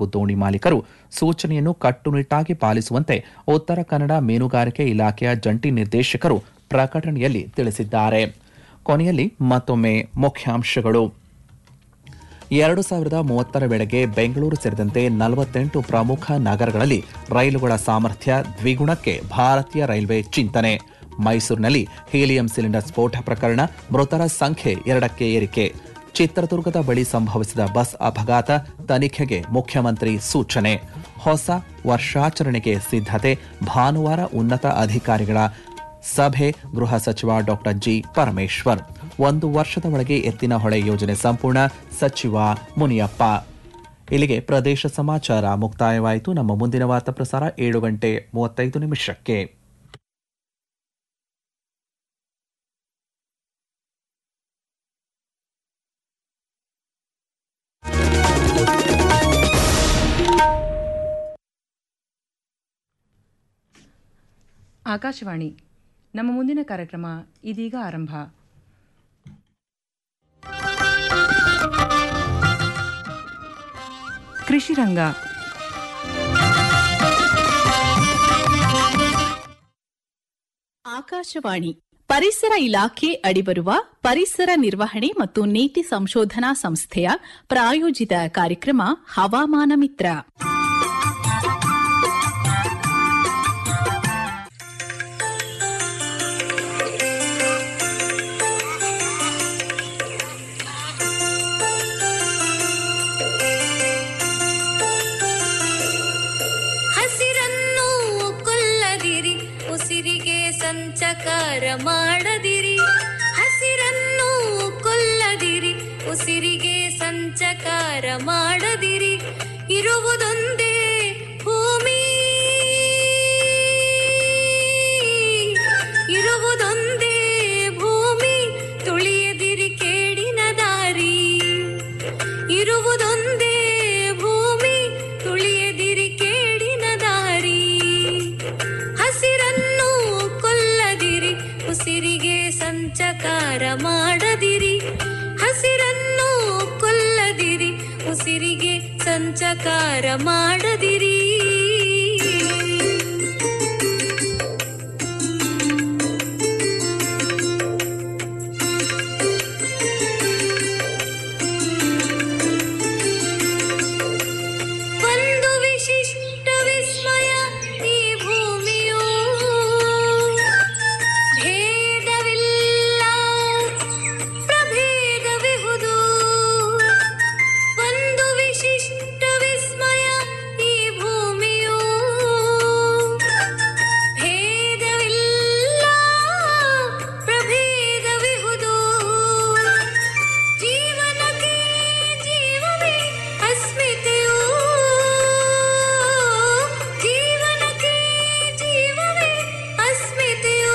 ಹಾಗೂ ದೋಣಿ ಮಾಲೀಕರು ಸೂಚನೆಯನ್ನು ಕಟ್ಟುನಿಟ್ಟಾಗಿ ಪಾಲಿಸುವಂತೆ ಉತ್ತರ ಕನ್ನಡ ಮೀನುಗಾರಿಕೆ ಇಲಾಖೆಯ ಜಂಟಿ ನಿರ್ದೇಶಕರು ಪ್ರಕಟಣೆಯಲ್ಲಿ ತಿಳಿಸಿದ್ದಾರೆ ಕೊನೆಯಲ್ಲಿ ಮತ್ತೊಮ್ಮೆ ಮುಖ್ಯಾಂಶಗಳು ಎರಡು ಸಾವಿರದ ಮೂವತ್ತರ ವೇಳೆಗೆ ಬೆಂಗಳೂರು ಸೇರಿದಂತೆ ನಲವತ್ತೆಂಟು ಪ್ರಮುಖ ನಗರಗಳಲ್ಲಿ ರೈಲುಗಳ ಸಾಮರ್ಥ್ಯ ದ್ವಿಗುಣಕ್ಕೆ ಭಾರತೀಯ ರೈಲ್ವೆ ಚಿಂತನೆ ಮೈಸೂರಿನಲ್ಲಿ ಹೀಲಿಯಂ ಸಿಲಿಂಡರ್ ಸ್ಫೋಟ ಪ್ರಕರಣ ಮೃತರ ಸಂಖ್ಯೆ ಎರಡಕ್ಕೆ ಏರಿಕೆ ಚಿತ್ರದುರ್ಗದ ಬಳಿ ಸಂಭವಿಸಿದ ಬಸ್ ಅಪಘಾತ ತನಿಖೆಗೆ ಮುಖ್ಯಮಂತ್ರಿ ಸೂಚನೆ ಹೊಸ ವರ್ಷಾಚರಣೆಗೆ ಸಿದ್ಧತೆ ಭಾನುವಾರ ಉನ್ನತ ಅಧಿಕಾರಿಗಳ ಸಭೆ ಗೃಹ ಸಚಿವ ಡಾಕ್ಟರ್ ಜಿ ಪರಮೇಶ್ವರ್ ಒಂದು ವರ್ಷದ ಒಳಗೆ ಎತ್ತಿನ ಹೊಳೆ ಯೋಜನೆ ಸಂಪೂರ್ಣ ಸಚಿವ ಮುನಿಯಪ್ಪ ಇಲ್ಲಿಗೆ ಪ್ರದೇಶ ಸಮಾಚಾರ ಮುಕ್ತಾಯವಾಯಿತು ನಮ್ಮ ಮುಂದಿನ ವಾರ್ತಾ ಪ್ರಸಾರ ಏಳು ಗಂಟೆ ಮೂವತ್ತೈದು ನಿಮಿಷಕ್ಕೆ ಆಕಾಶವಾಣಿ ನಮ್ಮ ಮುಂದಿನ ಕಾರ್ಯಕ್ರಮ ಇದೀಗ ಆರಂಭ ಕೃಷಿ ರಂಗ ಆಕಾಶವಾಣಿ ಪರಿಸರ ಇಲಾಖೆ ಅಡಿಬರುವ ಪರಿಸರ ನಿರ್ವಹಣೆ ಮತ್ತು ನೀತಿ ಸಂಶೋಧನಾ ಸಂಸ್ಥೆಯ ಪ್ರಾಯೋಜಿತ ಕಾರ್ಯಕ್ರಮ ಹವಾಮಾನ ಮಿತ್ರ ಹಸಿರನ್ನು ಕೊಲ್ಲದಿರಿ ಉಸಿರಿಗೆ ಸಂಚಕಾರ ಮಾಡದಿರಿ ಹಸಿರನ್ನು ಕೊಲ್ಲದಿರಿ ಉಸಿರಿಗೆ ಸಂಚಕಾರ ಮಾಡದಿರಿ ಇರುವುದೊಂದೇ ಭೂಮಿ ಇರುವುದೊಂದೇ ಭೂಮಿ ತುಳಿಯದಿರಿ ಕೇಡಿನ ದಾರಿ ಇರುವುದೊಂದೇ ಭೂಮಿ ತುಳಿಯದಿರಿ ಕೇಡಿನ ದಾರಿ ಹಸಿರನ್ನು ಕೊಲ್ಲದಿರಿ ಉಸಿರಿಗೆ ಸಂಚಕಾರ ಮಾಡದಿರಿ ಹಸಿರನ್ನು ಕೊಲ್ಲದಿರಿ ಉಸಿರಿಗೆ ಸಂಚಕಾರ ಮಾಡದಿರಿ ಒಂದು ವಿಶಿಷ್ಟ ವಿಸ್ಮಯ ಈ ಭೂಮಿಯು ಭೇದವಿಲ್ಲ ಪ್ರಭೇದವಿಹುದು ಒಂದು ವಿಶಿಷ್ಟ ವಿಸ್ಮಯ ಈ ಭೂಮಿಯು ಭೇದವಿಲ್ಲ ಪ್ರಭೇದವಿಹುದು ಜೀವನಕ್ಕೆ ಜೀವವೇ ಅಸ್ಮಿತೆಯು ಜೀವನಕ್ಕೆ ಜೀವವೇ ಅಸ್ಮಿತೆಯು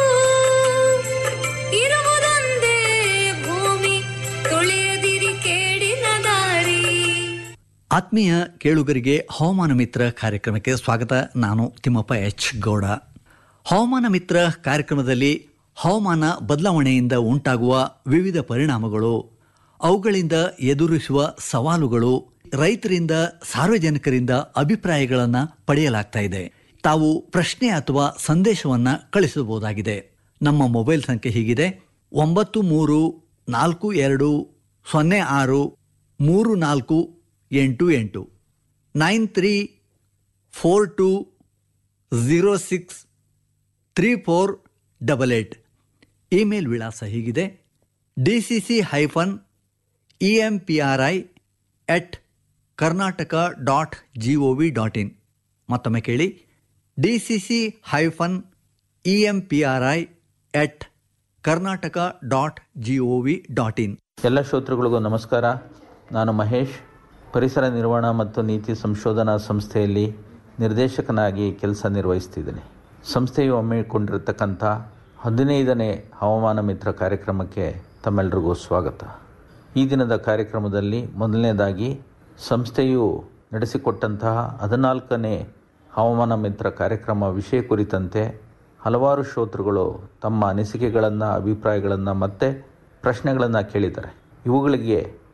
ಇರುವುದೊಂದೇ ಭೂಮಿ ತುಳಿಯದಿರಿ ಕೇಡಿನ ದಾರಿ ಆತ್ಮೀಯ ಕೇಳುಗರಿಗೆ ಹವಾಮಾನ ಮಿತ್ರ ಕಾರ್ಯಕ್ರಮಕ್ಕೆ ಸ್ವಾಗತ ನಾನು ತಿಮ್ಮಪ್ಪ ಎಚ್ ಗೌಡ ಹವಾಮಾನ ಮಿತ್ರ ಕಾರ್ಯಕ್ರಮದಲ್ಲಿ ಹವಾಮಾನ ಬದಲಾವಣೆಯಿಂದ ಉಂಟಾಗುವ ವಿವಿಧ ಪರಿಣಾಮಗಳು ಅವುಗಳಿಂದ ಎದುರಿಸುವ ಸವಾಲುಗಳು ರೈತರಿಂದ ಸಾರ್ವಜನಿಕರಿಂದ ಅಭಿಪ್ರಾಯಗಳನ್ನು ಪಡೆಯಲಾಗ್ತಾ ಇದೆ ತಾವು ಪ್ರಶ್ನೆ ಅಥವಾ ಸಂದೇಶವನ್ನು ಕಳಿಸಬಹುದಾಗಿದೆ ನಮ್ಮ ಮೊಬೈಲ್ ಸಂಖ್ಯೆ ಹೀಗಿದೆ ಒಂಬತ್ತು ಮೂರು ನಾಲ್ಕು ಎರಡು ಸೊನ್ನೆ ಆರು ಮೂರು ನಾಲ್ಕು ಎಂಟು ಎಂಟು nine three four two zero six three four double eight email ವಿಳಾಸ ಹೀಗಿದೆ D C C hyphen E M P R I at Karnataka dot G O V dot in ಮತ್ತೊಮ್ಮೆ ಕೇಳಿ D C C hyphen E M P R I at Karnataka dot G O V dot in ಎಲ್ಲ ಶ್ರೋತೃಗಳಿಗೂ ನಮಸ್ಕಾರ ನಾನು ಮಹೇಶ್ ಪರಿಸರ ನಿರ್ವಹಣಾ ಮತ್ತು ನೀತಿ ಸಂಶೋಧನಾ ಸಂಸ್ಥೆಯಲ್ಲಿ ನಿರ್ದೇಶಕನಾಗಿ ಕೆಲಸ ನಿರ್ವಹಿಸ್ತಿದ್ದೇನೆ ಸಂಸ್ಥೆಯು ಹಮ್ಮಿಕೊಂಡಿರತಕ್ಕಂಥ ಹದಿನೈದನೇ ಹವಾಮಾನ ಮಿತ್ರ ಕಾರ್ಯಕ್ರಮಕ್ಕೆ ತಮ್ಮೆಲ್ಲರಿಗೂ ಸ್ವಾಗತ ಈ ದಿನದ ಕಾರ್ಯಕ್ರಮದಲ್ಲಿ ಮೊದಲನೇದಾಗಿ ಸಂಸ್ಥೆಯು ನಡೆಸಿಕೊಟ್ಟಂತಹ ಹದಿನಾಲ್ಕನೇ ಹವಾಮಾನ ಮಿತ್ರ ಕಾರ್ಯಕ್ರಮ ವಿಷಯ ಕುರಿತಂತೆ ಹಲವಾರು ಶ್ರೋತೃಗಳು ತಮ್ಮ ಅನಿಸಿಕೆಗಳನ್ನು ಅಭಿಪ್ರಾಯಗಳನ್ನು ಮತ್ತು ಪ್ರಶ್ನೆಗಳನ್ನು ಕೇಳಿದ್ದಾರೆ ಇವುಗಳಿಗೆ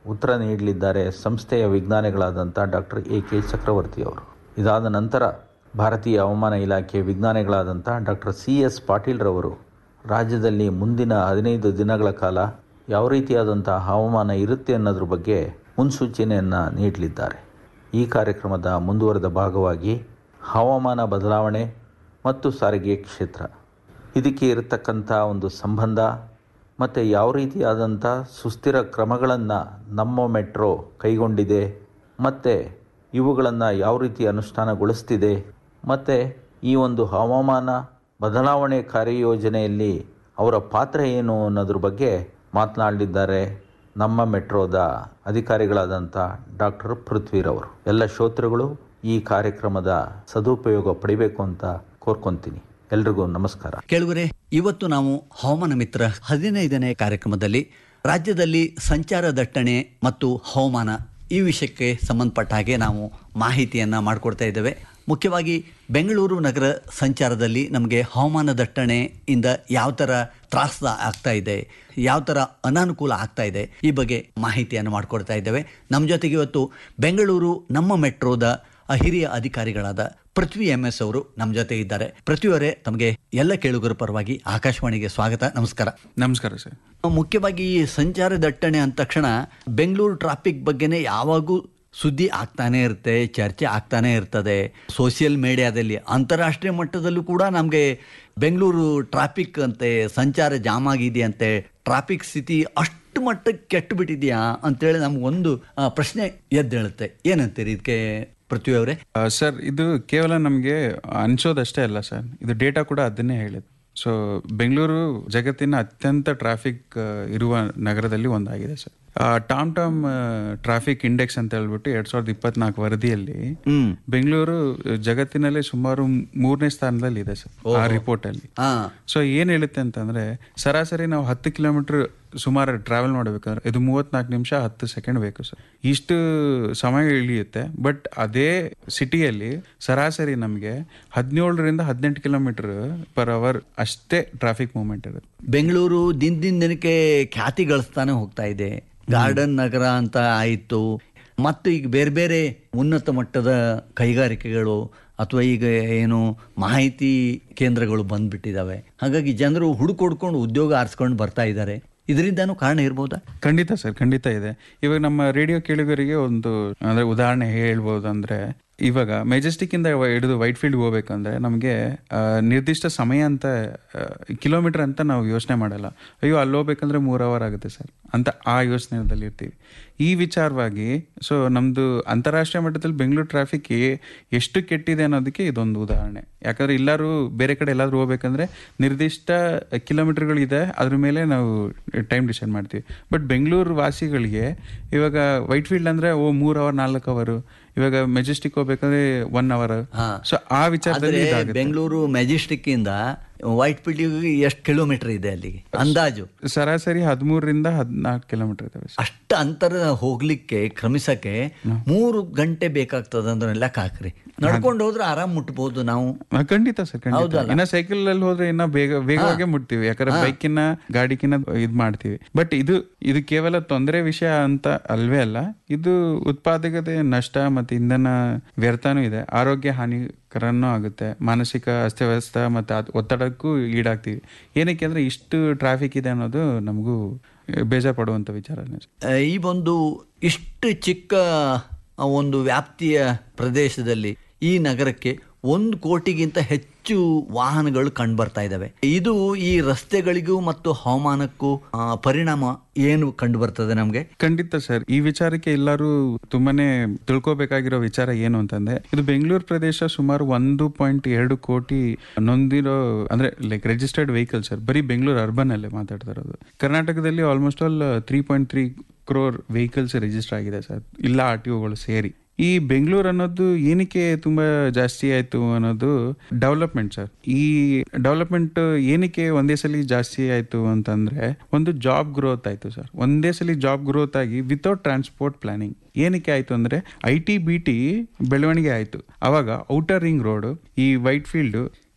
ಉತ್ತರ ನೀಡಲಿದ್ದಾರೆ ಸಂಸ್ಥೆಯ ವಿಜ್ಞಾನಿಗಳಾದಂಥ ಡಾಕ್ಟರ್ ಎ ಕೆ ಚಕ್ರವರ್ತಿ ಅವರು ಇದಾದ ನಂತರ ಭಾರತೀಯ ಹವಾಮಾನ ಇಲಾಖೆ ವಿಜ್ಞಾನಿಗಳಾದಂಥ ಡಾಕ್ಟರ್ ಸಿ ಎಸ್ ಪಾಟೀಲ್ರವರು ರಾಜ್ಯದಲ್ಲಿ ಮುಂದಿನ ಹದಿನೈದು ದಿನಗಳ ಕಾಲ ಯಾವ ರೀತಿಯಾದಂಥ ಹವಾಮಾನ ಇರುತ್ತೆ ಅನ್ನೋದ್ರ ಬಗ್ಗೆ ಮುನ್ಸೂಚನೆಯನ್ನು ನೀಡಲಿದ್ದಾರೆ ಈ ಕಾರ್ಯಕ್ರಮದ ಮುಂದುವರೆದ ಭಾಗವಾಗಿ ಹವಾಮಾನ ಬದಲಾವಣೆ ಮತ್ತು ಸಾರಿಗೆ ಕ್ಷೇತ್ರ ಇದಕ್ಕೆ ಇರತಕ್ಕಂಥ ಒಂದು ಸಂಬಂಧ ಮತ್ತು ಯಾವ ರೀತಿಯಾದಂಥ ಸುಸ್ಥಿರ ಕ್ರಮಗಳನ್ನು ನಮ್ಮ ಮೆಟ್ರೋ ಕೈಗೊಂಡಿದೆ ಮತ್ತು ಇವುಗಳನ್ನು ಯಾವ ರೀತಿ ಅನುಷ್ಠಾನಗೊಳಿಸ್ತಿದೆ ಮತ್ತು ಈ ಒಂದು ಹವಾಮಾನ ಬದಲಾವಣೆ ಕಾರ್ಯಯೋಜನೆಯಲ್ಲಿ ಅವರ ಪಾತ್ರ ಏನು ಅನ್ನೋದ್ರ ಬಗ್ಗೆ ಮಾತನಾಡಲಿದ್ದಾರೆ ನಮ್ಮ ಮೆಟ್ರೋದ ಅಧಿಕಾರಿಗಳಾದಂಥ ಡಾಕ್ಟರ್ ಪೃಥ್ವಿರವರು ಎಲ್ಲ ಶ್ರೋತೃಗಳು ಈ ಕಾರ್ಯಕ್ರಮದ ಸದುಪಯೋಗ ಪಡಿಬೇಕು ಅಂತ ಕೋರ್ಕೊಂತೀನಿ ಎಲ್ರಿಗೂ ನಮಸ್ಕಾರ ಕೇಳುಗರೆ ಇವತ್ತು ನಾವು ಹವಾಮಾನ ಮಿತ್ರ ಹದಿನೈದನೇ ಕಾರ್ಯಕ್ರಮದಲ್ಲಿ ರಾಜ್ಯದಲ್ಲಿ ಸಂಚಾರ ದಟ್ಟಣೆ ಮತ್ತು ಹವಾಮಾನ ಈ ವಿಷಯಕ್ಕೆ ಸಂಬಂಧಪಟ್ಟ ಹಾಗೆ ನಾವು ಮಾಹಿತಿಯನ್ನು ಮಾಡಿಕೊಡ್ತಾ ಇದ್ದೇವೆ ಮುಖ್ಯವಾಗಿ ಬೆಂಗಳೂರು ನಗರ ಸಂಚಾರದಲ್ಲಿ ನಮಗೆ ಹವಾಮಾನ ದಟ್ಟಣೆಯಿಂದ ಯಾವ ಥರ ತ್ರಾಸ ಆಗ್ತಾ ಇದೆ ಯಾವ ಥರ ಅನಾನುಕೂಲ ಆಗ್ತಾ ಇದೆ ಈ ಬಗ್ಗೆ ಮಾಹಿತಿಯನ್ನು ಮಾಡಿಕೊಡ್ತಾ ಇದ್ದೇವೆ ನಮ್ಮ ಜೊತೆಗೆ ಇವತ್ತು ಬೆಂಗಳೂರು ನಮ್ಮ ಮೆಟ್ರೋದ ಹಿರಿಯ ಅಧಿಕಾರಿಗಳಾದ ಪೃಥ್ವಿ ಎಂ ಎಸ್ ಅವರು ನಮ್ಮ ಜೊತೆ ಇದ್ದಾರೆ ಪೃಥ್ವಿಯವರೇ ತಮಗೆ ಎಲ್ಲ ಕೇಳುಗರ ಪರವಾಗಿ ಆಕಾಶವಾಣಿಗೆ ಸ್ವಾಗತ ನಮಸ್ಕಾರ ನಮಸ್ಕಾರ ಸರ್ ಮುಖ್ಯವಾಗಿ ಈ ಸಂಚಾರ ದಟ್ಟಣೆ ಅಂದ ತಕ್ಷಣ ಬೆಂಗಳೂರು ಟ್ರಾಫಿಕ್ ಬಗ್ಗೆನೇ ಯಾವಾಗೂ ಸುದ್ದಿ ಆಗ್ತಾನೆ ಇರುತ್ತೆ ಚರ್ಚೆ ಆಗ್ತಾನೆ ಇರ್ತದೆ ಸೋಷಿಯಲ್ ಮೀಡಿಯಾದಲ್ಲಿ ಅಂತಾರಾಷ್ಟ್ರೀಯ ಮಟ್ಟದಲ್ಲೂ ಕೂಡ ನಮಗೆ ಬೆಂಗಳೂರು ಟ್ರಾಫಿಕ್ ಅಂತೆ ಸಂಚಾರ ಜಾಮ್ ಆಗಿದೆಯಂತೆ ಟ್ರಾಫಿಕ್ ಸ್ಥಿತಿ ಅಷ್ಟು ಮಟ್ಟಕ್ಕೆ ಕೆಟ್ಟು ಬಿಟ್ಟಿದೆಯಾ ಅಂತೇಳಿ ನಮಗೊಂದು ಆ, ಪ್ರಶ್ನೆ ಎದ್ದೇಳುತ್ತೆ ಏನಂತೀರಿ ಇದಕ್ಕೆ ಪೃಥ್ವಿ ಅವರೇ ಆ, ಸರ್ ಇದು ಕೇವಲ ನಮಗೆ ಅನ್ಸೋದಷ್ಟೇ ಅಲ್ಲ ಸರ್ ಇದು ಡೇಟಾ ಕೂಡ ಅದನ್ನೇ ಹೇಳಿದೆ ಸೊ ಬೆಂಗಳೂರು ಜಗತ್ತಿನ ಅತ್ಯಂತ ಟ್ರಾಫಿಕ್ ಇರುವ ನಗರದಲ್ಲಿ ಒಂದಾಗಿದೆ sir TomTom traffic index ಅಂತ ಹೇಳ್ಬಿಟ್ಟು ಎರಡ್ ಸಾವಿರದ ಇಪ್ಪತ್ನಾಲ್ಕು ವರದಿಯಲ್ಲಿ ಬೆಂಗಳೂರು ಜಗತ್ತಿನಲ್ಲೇ ಸುಮಾರು ಮೂರನೇ ಸ್ಥಾನದಲ್ಲಿ ಇದೆ ಸರ್ ಆ ರಿಪೋರ್ಟ್ ಅಲ್ಲಿ ಹಾ ಸೊ ಏನ್ ಹೇಳುತ್ತೆ ಅಂತಂದ್ರೆ ಸರಾಸರಿ ನಾವು ಹತ್ತು ಕಿಲೋಮೀಟರ್ ಸುಮಾರು ಟ್ರಾವೆಲ್ ಮಾಡಬೇಕಂದ್ರೆ ಇದು ಮೂವತ್ನಾಲ್ಕು ನಿಮಿಷ ಹತ್ತು ಸೆಕೆಂಡ್ ಬೇಕು ಸರ್ ಇಷ್ಟು ಸಮಯ ಇಳಿಯುತ್ತೆ ಬಟ್ ಅದೇ ಸಿಟಿಯಲ್ಲಿ ಸರಾಸರಿ ನಮಗೆ ಹದಿನೇಳರಿಂದ ಹದಿನೆಂಟು ಕಿಲೋಮೀಟರ್ ಪರ್ ಅವರ್ ಅಷ್ಟೇ ಟ್ರಾಫಿಕ್ ಮೂವ್ಮೆಂಟ್ ಇರುತ್ತೆ ಬೆಂಗಳೂರು ದಿನ ದಿನ ದಿನಕ್ಕೆ ಖ್ಯಾತಿ ಗಳಿಸ್ತಾನೆ ಹೋಗ್ತಾ ಇದೆ ಗಾರ್ಡನ್ ನಗರ ಅಂತ ಆಯಿತು ಮತ್ತು ಈಗ ಬೇರೆ ಬೇರೆ ಉನ್ನತ ಮಟ್ಟದ ಕೈಗಾರಿಕೆಗಳು ಅಥವಾ ಈಗ ಏನು ಮಾಹಿತಿ ಕೇಂದ್ರಗಳು ಬಂದ್ಬಿಟ್ಟಿದ್ದಾವೆ ಹಾಗಾಗಿ ಜನರು ಹುಡುಕೊಡ್ಕೊಂಡು ಉದ್ಯೋಗ ಆರಿಸ್ಕೊಂಡು ಬರ್ತಾ ಇದ್ದಾರೆ ಇದರಿಂದನೂ ಕಾರಣ ಇರ್ಬೋದಾ ಖಂಡಿತ ಸರ್ ಖಂಡಿತ ಇದೆ ಇವಾಗ ನಮ್ಮ ರೇಡಿಯೋ ಕೇಳುಗರಿಗೆ ಒಂದು ಅಂದ್ರೆ ಉದಾಹರಣೆ ಹೇಳ್ಬೋದು ಅಂದ್ರೆ ಇವಾಗ ಮೆಜೆಸ್ಟಿಕ್ ಇಂದ ವ- ಹಿಡಿದು ವೈಟ್ ಫೀಲ್ಡ್ ಹೋಗ್ಬೇಕಂದ್ರೆ ನಮಗೆ ನಿರ್ದಿಷ್ಟ ಸಮಯ ಅಂತ ಕಿಲೋಮೀಟರ್ ಅಂತ ನಾವು ಯೋಚನೆ ಮಾಡಲ್ಲ ಅಯ್ಯೋ ಅಲ್ಲಿ ಹೋಗ್ಬೇಕಂದ್ರೆ ಮೂರ್ ಅವರ್ ಆಗುತ್ತೆ ಸರ್ ಅಂತ ಆ ಯೋಚನೆದಲ್ಲಿ ಇರ್ತೀವಿ ಈ ವಿಚಾರವಾಗಿ ಸೊ ನಮ್ದು ಅಂತಾರಾಷ್ಟ್ರೀಯ ಮಟ್ಟದಲ್ಲಿ ಬೆಂಗಳೂರು ಟ್ರಾಫಿಕ್ ಎಷ್ಟು ಕೆಟ್ಟಿದೆ ಅನ್ನೋದಕ್ಕೆ ಇದೊಂದು ಉದಾಹರಣೆ ಯಾಕಂದ್ರೆ ಎಲ್ಲರೂ ಬೇರೆ ಕಡೆ ಎಲ್ಲಾದ್ರೂ ಹೋಗ್ಬೇಕಂದ್ರೆ ನಿರ್ದಿಷ್ಟ ಕಿಲೋಮೀಟರ್ಗಳಿದೆ ಅದ್ರ ಮೇಲೆ ನಾವು ಟೈಮ್ ಡಿಸೈಡ್ ಮಾಡ್ತೀವಿ ಬಟ್ ಬೆಂಗಳೂರು ವಾಸಿಗಳಿಗೆ ಇವಾಗ ವೈಟ್ ಫೀಲ್ಡ್ ಅಂದ್ರೆ ಓ ಮೂರ್ ಅವರ್ ನಾಲ್ಕು ಅವರ್ ಇವಾಗ ಮೆಜೆಸ್ಟಿಕ್ ಹೋಗ್ಬೇಕಂದ್ರೆ ಒನ್ ಅವರ್ ಸೊ ಆ ವಿಚಾರದಲ್ಲಿ ಆದರೆ ಇದಾಗುತ್ತೆ. ಬೆಂಗಳೂರು ಮೆಜೆಸ್ಟಿಕ್ ಇಂದ ವೈಟ್ ಫೀಲ್ಡ್ ಎಷ್ಟು ಕಿಲೋಮೀಟರ್ ಇದೆ ಅಲ್ಲಿಗೆ ಅಂದಾಜು ಸರಾಸರಿ ಹದಿಮೂರರಿಂದ ಹದಿನಾಲ್ಕು ಕಿಲೋಮೀಟರ್ ಇದಾವೆ ಸರ್. ಅಷ್ಟು ಅಂತರ ಹೋಗ್ಲಿಕ್ಕೆ ಕ್ರಮಿಸಕ್ಕೆ ಮೂರು ಗಂಟೆ ಬೇಕಾಗ್ತದೆ ಅಂದ್ರೆ ಲೆಕ್ಕ ಹಾಕ್ರಿ ನಡ್ಕೊಂಡು ಹೋದ್ರೆ ಆರಾಮ್ ಮುಟ್ಬೋದು ನಾವು ಆ, ಖಂಡಿತ ಸರ್ ಖಂಡಿತ ಹೌದಲ್ಲ? ಇನ್ನ ಸೈಕಲ್ ಅಲ್ಲಿ ಹೋದ್ರೆ ಇನ್ನ ಬೇಗ ವೇಗವಾಗಿ ಮುಟ್ತೀವಿ ಯಾಕಂದ್ರೆ ಬೈಕಿನ ಗಾಡಿಕಿನ ಇದ್ ಮಾಡ್ತೀವಿ ಬಟ್ ಇದು ಇದು ಕೇವಲ ತೊಂದರೆ ವಿಷಯ ಅಂತ ಅಲ್ವೇ ಅಲ್ಲ ಇದು ಉತ್ಪಾದಕತೆ ನಷ್ಟ ಮತ್ತೆ ಇಂಧನ ವ್ಯರ್ಥನೂ ಇದೆ ಆರೋಗ್ಯ ಹಾನಿಕರನೂ ಆಗುತ್ತೆ ಮಾನಸಿಕ ಅಸ್ತವ್ಯಸ್ತ ಮತ್ತೆ ಅದ್- ಒತ್ತಡಕ್ಕೂ ಈಡಾಗ್ತೀವಿ ಏನಕ್ಕೆ ಅಂದ್ರೆ ಇಷ್ಟು ಟ್ರಾಫಿಕ್ ಇದೆ ಅನ್ನೋದು ನಮಗೂ ಬೇಜಾರ್ ಪಡುವಂತ ವಿಚಾರನೇ ಸರ್. ಆ, ಈ ಒಂದು ಇಷ್ಟು ಚಿಕ್ಕ ಆ, ಒಂದು ವ್ಯಾಪ್ತಿಯ ಪ್ರದೇಶದಲ್ಲಿ ಈ ನಗರಕ್ಕೆ ಒಂದು ಕೋಟಿಗಿಂತ ಹೆಚ್ಚು ವಾಹನಗಳು ಕಂಡು ಬರ್ತಾ ಇದ್ದಾವೆ ಇದು ಈ ರಸ್ತೆಗಳಿಗೂ ಮತ್ತು ಹವಾಮಾನಕ್ಕೂ ಆ, ಪರಿಣಾಮ ಏನು ಕಂಡು ಬರ್ತದೆ ನಮಗೆ ಖಂಡಿತ ಸರ್ ಈ ವಿಚಾರಕ್ಕೆ ಎಲ್ಲರೂ ತುಂಬಾನೇ ತಿಳ್ಕೊಬೇಕಾಗಿರೋ ವಿಚಾರ ಏನು ಅಂತಂದ್ರೆ ಇದು ಬೆಂಗಳೂರು ಪ್ರದೇಶ ಸುಮಾರು ಒಂದು ಪಾಯಿಂಟ್ ಎರಡು ಕೋಟಿ ನೊಂದಿರೋ ಅಂದ್ರೆ ಲೈಕ್ ರಿಜಿಸ್ಟರ್ಡ್ ವೆಹಿಕಲ್ ಸರ್ ಬರೀ ಬೆಂಗಳೂರು ಅರ್ಬನ್ ಅಲ್ಲೇ ಮಾತಾಡ್ತಾ ಇರೋದು ಕರ್ನಾಟಕದಲ್ಲಿ almost all three point three crore vehicles register ಆಗಿದೆ ಸರ್ ಇಲ್ಲ ಆರ್ ಟಿ ಒಗಳು ಸೇರಿ ಈ ಬೆಂಗಳೂರು ಅನ್ನೋದು ಏನಕ್ಕೆ ತುಂಬಾ ಜಾಸ್ತಿ ಆಯ್ತು ಅನ್ನೋದು ಡೆವಲಪ್ಮೆಂಟ್ ಸರ್ ಈ ಡೆವಲಪ್ಮೆಂಟ್ ಏನಕ್ಕೆ ಒಂದೇ ಸಲ ಜಾಸ್ತಿ ಆಯ್ತು ಅಂತಂದ್ರೆ ಒಂದು ಜಾಬ್ ಗ್ರೋತ್ ಆಯ್ತು ಸರ್ ಒಂದೇ ಸಲ ಜಾಬ್ ಗ್ರೋತ್ ಆಗಿ ವಿತೌಟ್ ಟ್ರಾನ್ಸ್ಪೋರ್ಟ್ ಪ್ಲಾನಿಂಗ್ ಏನಕ್ಕೆ ಆಯ್ತು ಅಂದ್ರೆ ಐ ಟಿ ಬಿ ಟಿ ಬೆಳವಣಿಗೆ ಆಯ್ತು ಅವಾಗ ಔಟರ್ ರಿಂಗ್ ರೋಡ್ ಈ ವೈಟ್ ಫೀಲ್ಡ್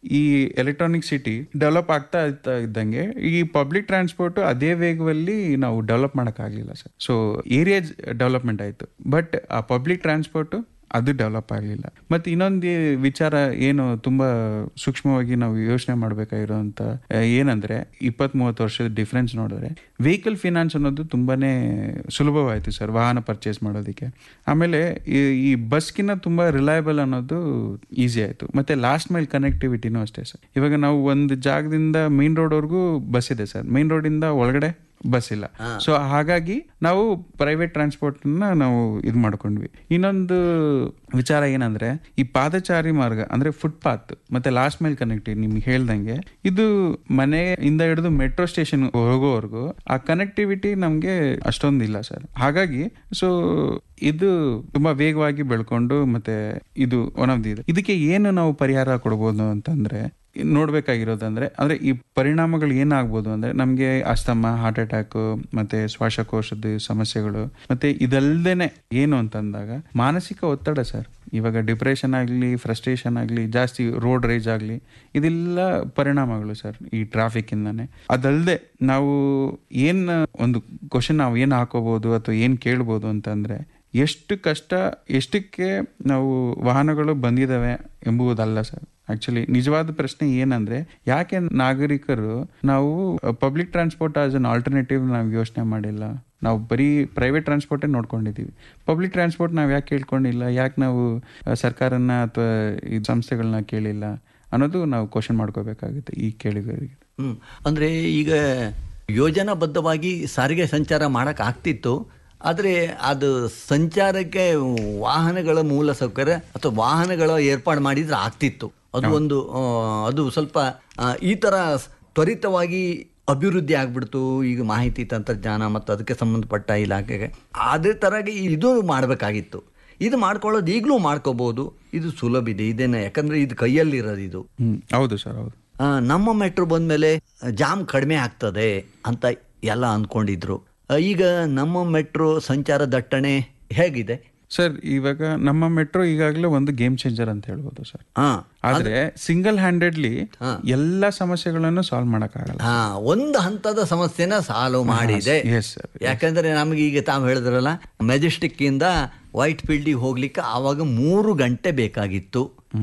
ಈ ಎಲೆಕ್ಟ್ರಾನಿಕ್ ಸಿಟಿ ಡೆವಲಪ್ ಆಗ್ತಾ ಇರ್ತಾ ಇದ್ದಂಗೆ ಈ ಪಬ್ಲಿಕ್ ಟ್ರಾನ್ಸ್ಪೋರ್ಟ್ ಅದೇ ವೇಗದಲ್ಲಿ ನಾವು ಡೆವಲಪ್ ಮಾಡೋಕ್ಕಾಗಲಿಲ್ಲ ಸರ್ ಸೊ ಏರಿಯಾ ಡೆವಲಪ್ಮೆಂಟ್ ಆಯಿತು ಬಟ್ ಆ ಪಬ್ಲಿಕ್ ಟ್ರಾನ್ಸ್ಪೋರ್ಟ್ ಅದು ಡೆವಲಪ್ ಆಗಲಿಲ್ಲ ಮತ್ತು ಇನ್ನೊಂದು ವಿಚಾರ ಏನು ತುಂಬ ಸೂಕ್ಷ್ಮವಾಗಿ ನಾವು ಯೋಚನೆ ಮಾಡಬೇಕಾಗಿರೋಂಥ ಏನಂದರೆ ಇಪ್ಪತ್ತ್ ಮೂವತ್ತು ವರ್ಷದ ಡಿಫ್ರೆನ್ಸ್ ನೋಡಿದ್ರೆ ವೆಹಿಕಲ್ ಫಿನಾನ್ಸ್ ಅನ್ನೋದು ತುಂಬಾ ಸುಲಭವಾಯಿತು ಸರ್ ವಾಹನ ಪರ್ಚೇಸ್ ಮಾಡೋದಕ್ಕೆ ಆಮೇಲೆ ಈ ಈ ಬಸ್ಗಿನ್ನ ತುಂಬ ರಿಲಯಬಲ್ ಅನ್ನೋದು ಈಸಿ ಆಯಿತು ಮತ್ತು ಲಾಸ್ಟ್ ಮೈಲ್ ಕನೆಕ್ಟಿವಿಟಿನೂ ಅಷ್ಟೇ ಸರ್ ಇವಾಗ ನಾವು ಒಂದು ಜಾಗದಿಂದ ಮೇನ್ ರೋಡ್ವರೆಗೂ ಬಸ್ ಇದೆ ಸರ್ ಮೇನ್ ರೋಡಿಂದ ಒಳಗಡೆ ಬಸ್ ಇಲ್ಲ ಸೊ ಹಾಗಾಗಿ ನಾವು ಪ್ರೈವೇಟ್ ಟ್ರಾನ್ಸ್ಪೋರ್ಟ್ನ ನಾವು ಇದು ಮಾಡ್ಕೊಂಡ್ವಿ ಇನ್ನೊಂದು ವಿಚಾರ ಏನಂದ್ರೆ ಈ ಪಾದಚಾರಿ ಮಾರ್ಗ ಅಂದ್ರೆ ಫುಟ್ಪಾತ್ ಮತ್ತೆ ಲಾಸ್ಟ್ ಮೈಲ್ ಕನೆಕ್ಟಿವ್ ನಿಮ್ಗೆ ಹೇಳ್ದಂಗೆ ಇದು ಮನೆಯಿಂದ ಹಿಡಿದು ಮೆಟ್ರೋ ಸ್ಟೇಷನ್ ಹೋಗೋವರೆಗೂ ಆ ಕನೆಕ್ಟಿವಿಟಿ ನಮಗೆ ಅಷ್ಟೊಂದು ಇಲ್ಲ ಸರ್ ಹಾಗಾಗಿ ಸೊ ಇದು ತುಂಬಾ ವೇಗವಾಗಿ ಬೆಳ್ಕೊಂಡು ಮತ್ತೆ ಇದು ಒನ್ ಆಫ್ ದಿ ಇದೆ ಇದಕ್ಕೆ ಏನು ನಾವು ಪರಿಹಾರ ಕೊಡ್ಬೋದು ಅಂತಂದ್ರೆ ನೋಡ್ಬೇಕಾಗಿರೋದಂದ್ರೆ ಅಂದ್ರೆ ಈ ಪರಿಣಾಮಗಳು ಏನಾಗ್ಬೋದು ಅಂದ್ರೆ ನಮಗೆ ಅಸ್ತಮ ಹಾರ್ಟ್ ಅಟ್ಯಾಕ್ ಮತ್ತೆ ಶ್ವಾಸಕೋಶದ ಸಮಸ್ಯೆಗಳು ಮತ್ತೆ ಇದಲ್ದೇನೆ ಏನು ಅಂತಂದಾಗ ಮಾನಸಿಕ ಒತ್ತಡ ಸರ್ ಇವಾಗ ಡಿಪ್ರೆಷನ್ ಆಗಲಿ ಫ್ರಸ್ಟ್ರೇಷನ್ ಆಗಲಿ ಜಾಸ್ತಿ ರೋಡ್ ರೇಜ್ ಆಗಲಿ ಇದೆಲ್ಲ ಪರಿಣಾಮಗಳು ಸರ್ ಈ ಟ್ರಾಫಿಕ್ ಇಂದಾನೆ ಅದಲ್ಲದೆ ನಾವು ಏನ್ ಒಂದು ಕ್ವಶನ್ ನಾವು ಏನು ಹಾಕೋಬಹುದು ಅಥವಾ ಏನು ಕೇಳ್ಬೋದು ಅಂತಂದ್ರೆ ಎಷ್ಟು ಕಷ್ಟ ಎಷ್ಟಕ್ಕೆ ನಾವು ವಾಹನಗಳು ಬಂದಿದ್ದಾವೆ ಎಂಬುದಲ್ಲ ಸರ್ ಆಕ್ಚುಲಿ ನಿಜವಾದ ಪ್ರಶ್ನೆ ಏನಂದ್ರೆ ಯಾಕೆ ನಾಗರಿಕರು ನಾವು public transport as an alternative ನಾವು ಯೋಚನೆ ಮಾಡಿಲ್ಲ ನಾವು ಬರೀ ಪ್ರೈವೇಟ್ ಟ್ರಾನ್ಸ್ಪೋರ್ಟೇ ನೋಡ್ಕೊಂಡಿದ್ದೀವಿ ಪಬ್ಲಿಕ್ ಟ್ರಾನ್ಸ್ಪೋರ್ಟ್ ನಾವು ಯಾಕೆ ಕೇಳ್ಕೊಂಡಿಲ್ಲ ಯಾಕೆ ನಾವು ಆ, ಸರ್ಕಾರನ ಅಥವಾ ಈ ಸಂಸ್ಥೆಗಳನ್ನ ಕೇಳಿಲ್ಲ ಅನ್ನೋದು ನಾವು ಕ್ವಶನ್ ಮಾಡ್ಕೋಬೇಕಾಗುತ್ತೆ ಈ ಕೇಳಿಗರಿಗೆ ಹ್ಮ್ ಅಂದ್ರೆ ಈಗ ಯೋಜನಾಬದ್ಧವಾಗಿ ಸಾರಿಗೆ ಸಂಚಾರ ಮಾಡಕ್ ಆಗ್ತಿತ್ತು ಆದರೆ ಅದು ಸಂಚಾರಕ್ಕೆ ವಾಹನಗಳ ಮೂಲ ಸೌಕರ್ಯ ಅಥವಾ ವಾಹನಗಳ ಏರ್ಪಾಡು ಮಾಡಿದ್ರೆ ಆಗ್ತಿತ್ತು ಅದು ಒಂದು ಆ, ಅದು ಸ್ವಲ್ಪ ಆ, ಈ ಥರ ತ್ವರಿತವಾಗಿ ಅಭಿವೃದ್ಧಿ ಆಗ್ಬಿಡ್ತು ಈಗ ಮಾಹಿತಿ ತಂತ್ರಜ್ಞಾನ ಮತ್ತು ಅದಕ್ಕೆ ಸಂಬಂಧಪಟ್ಟ ಇಲಾಖೆಗೆ ಅದೇ ಥರಗೆ ಇದು ಮಾಡಬೇಕಾಗಿತ್ತು ಇದು ಮಾಡ್ಕೊಳ್ಳೋದು ಈಗಲೂ ಮಾಡ್ಕೋಬಹುದು ಇದು ಸುಲಭ ಇದೆ ಇದೇನೆ ಯಾಕಂದ್ರೆ ಇದು ಕೈಯಲ್ಲಿರೋದು ಇದು ಹ್ಮ್ ಹೌದು ಸರ್ ಹೌದು ಆ, ನಮ್ಮ ಮೆಟ್ರೋ ಬಂದಮೇಲೆ ಜಾಮ್ ಕಡಿಮೆ ಆಗ್ತದೆ ಅಂತ ಎಲ್ಲ ಅಂದ್ಕೊಂಡಿದ್ರು ಆ, ಈಗ ನಮ್ಮ ಮೆಟ್ರೋ ಸಂಚಾರ ದಟ್ಟಣೆ ಹೇಗಿದೆ ಸರ್ ಇವಾಗ ನಮ್ಮ ಮೆಟ್ರೋ ಈಗಾಗಲೇ ಒಂದು ಗೇಮ್ ಚೇಂಜರ್ ಅಂತ ಹೇಳ್ಬೋದು ಸರ್ ಹಾ ಆದ್ರೆ ಸಿಂಗಲ್ ಹ್ಯಾಂಡೆಡ್ಲಿ ಎಲ್ಲ ಸಮಸ್ಯೆಗಳನ್ನು ಸಾಲ್ವ್ ಮಾಡಕ್ಕಾಗಲ್ಲ ಹಾ ಒಂದು ಹಂತದ ಸಮಸ್ಯೆನ ಸಾಲ್ವ್ ಮಾಡಿದೆ ಎಸ್ ಸರ್ ಯಾಕಂದ್ರೆ ನಮಗೆ ಈಗ ತಾವು ಹೇಳಿದ್ರಲ್ಲ ಮೆಜೆಸ್ಟಿಕ್ ಇಂದ ವೈಟ್ ಫೀಲ್ಡಿಗೆ ಹೋಗ್ಲಿಕ್ಕೆ ಆವಾಗ ಮೂರು ಗಂಟೆ ಬೇಕಾಗಿತ್ತು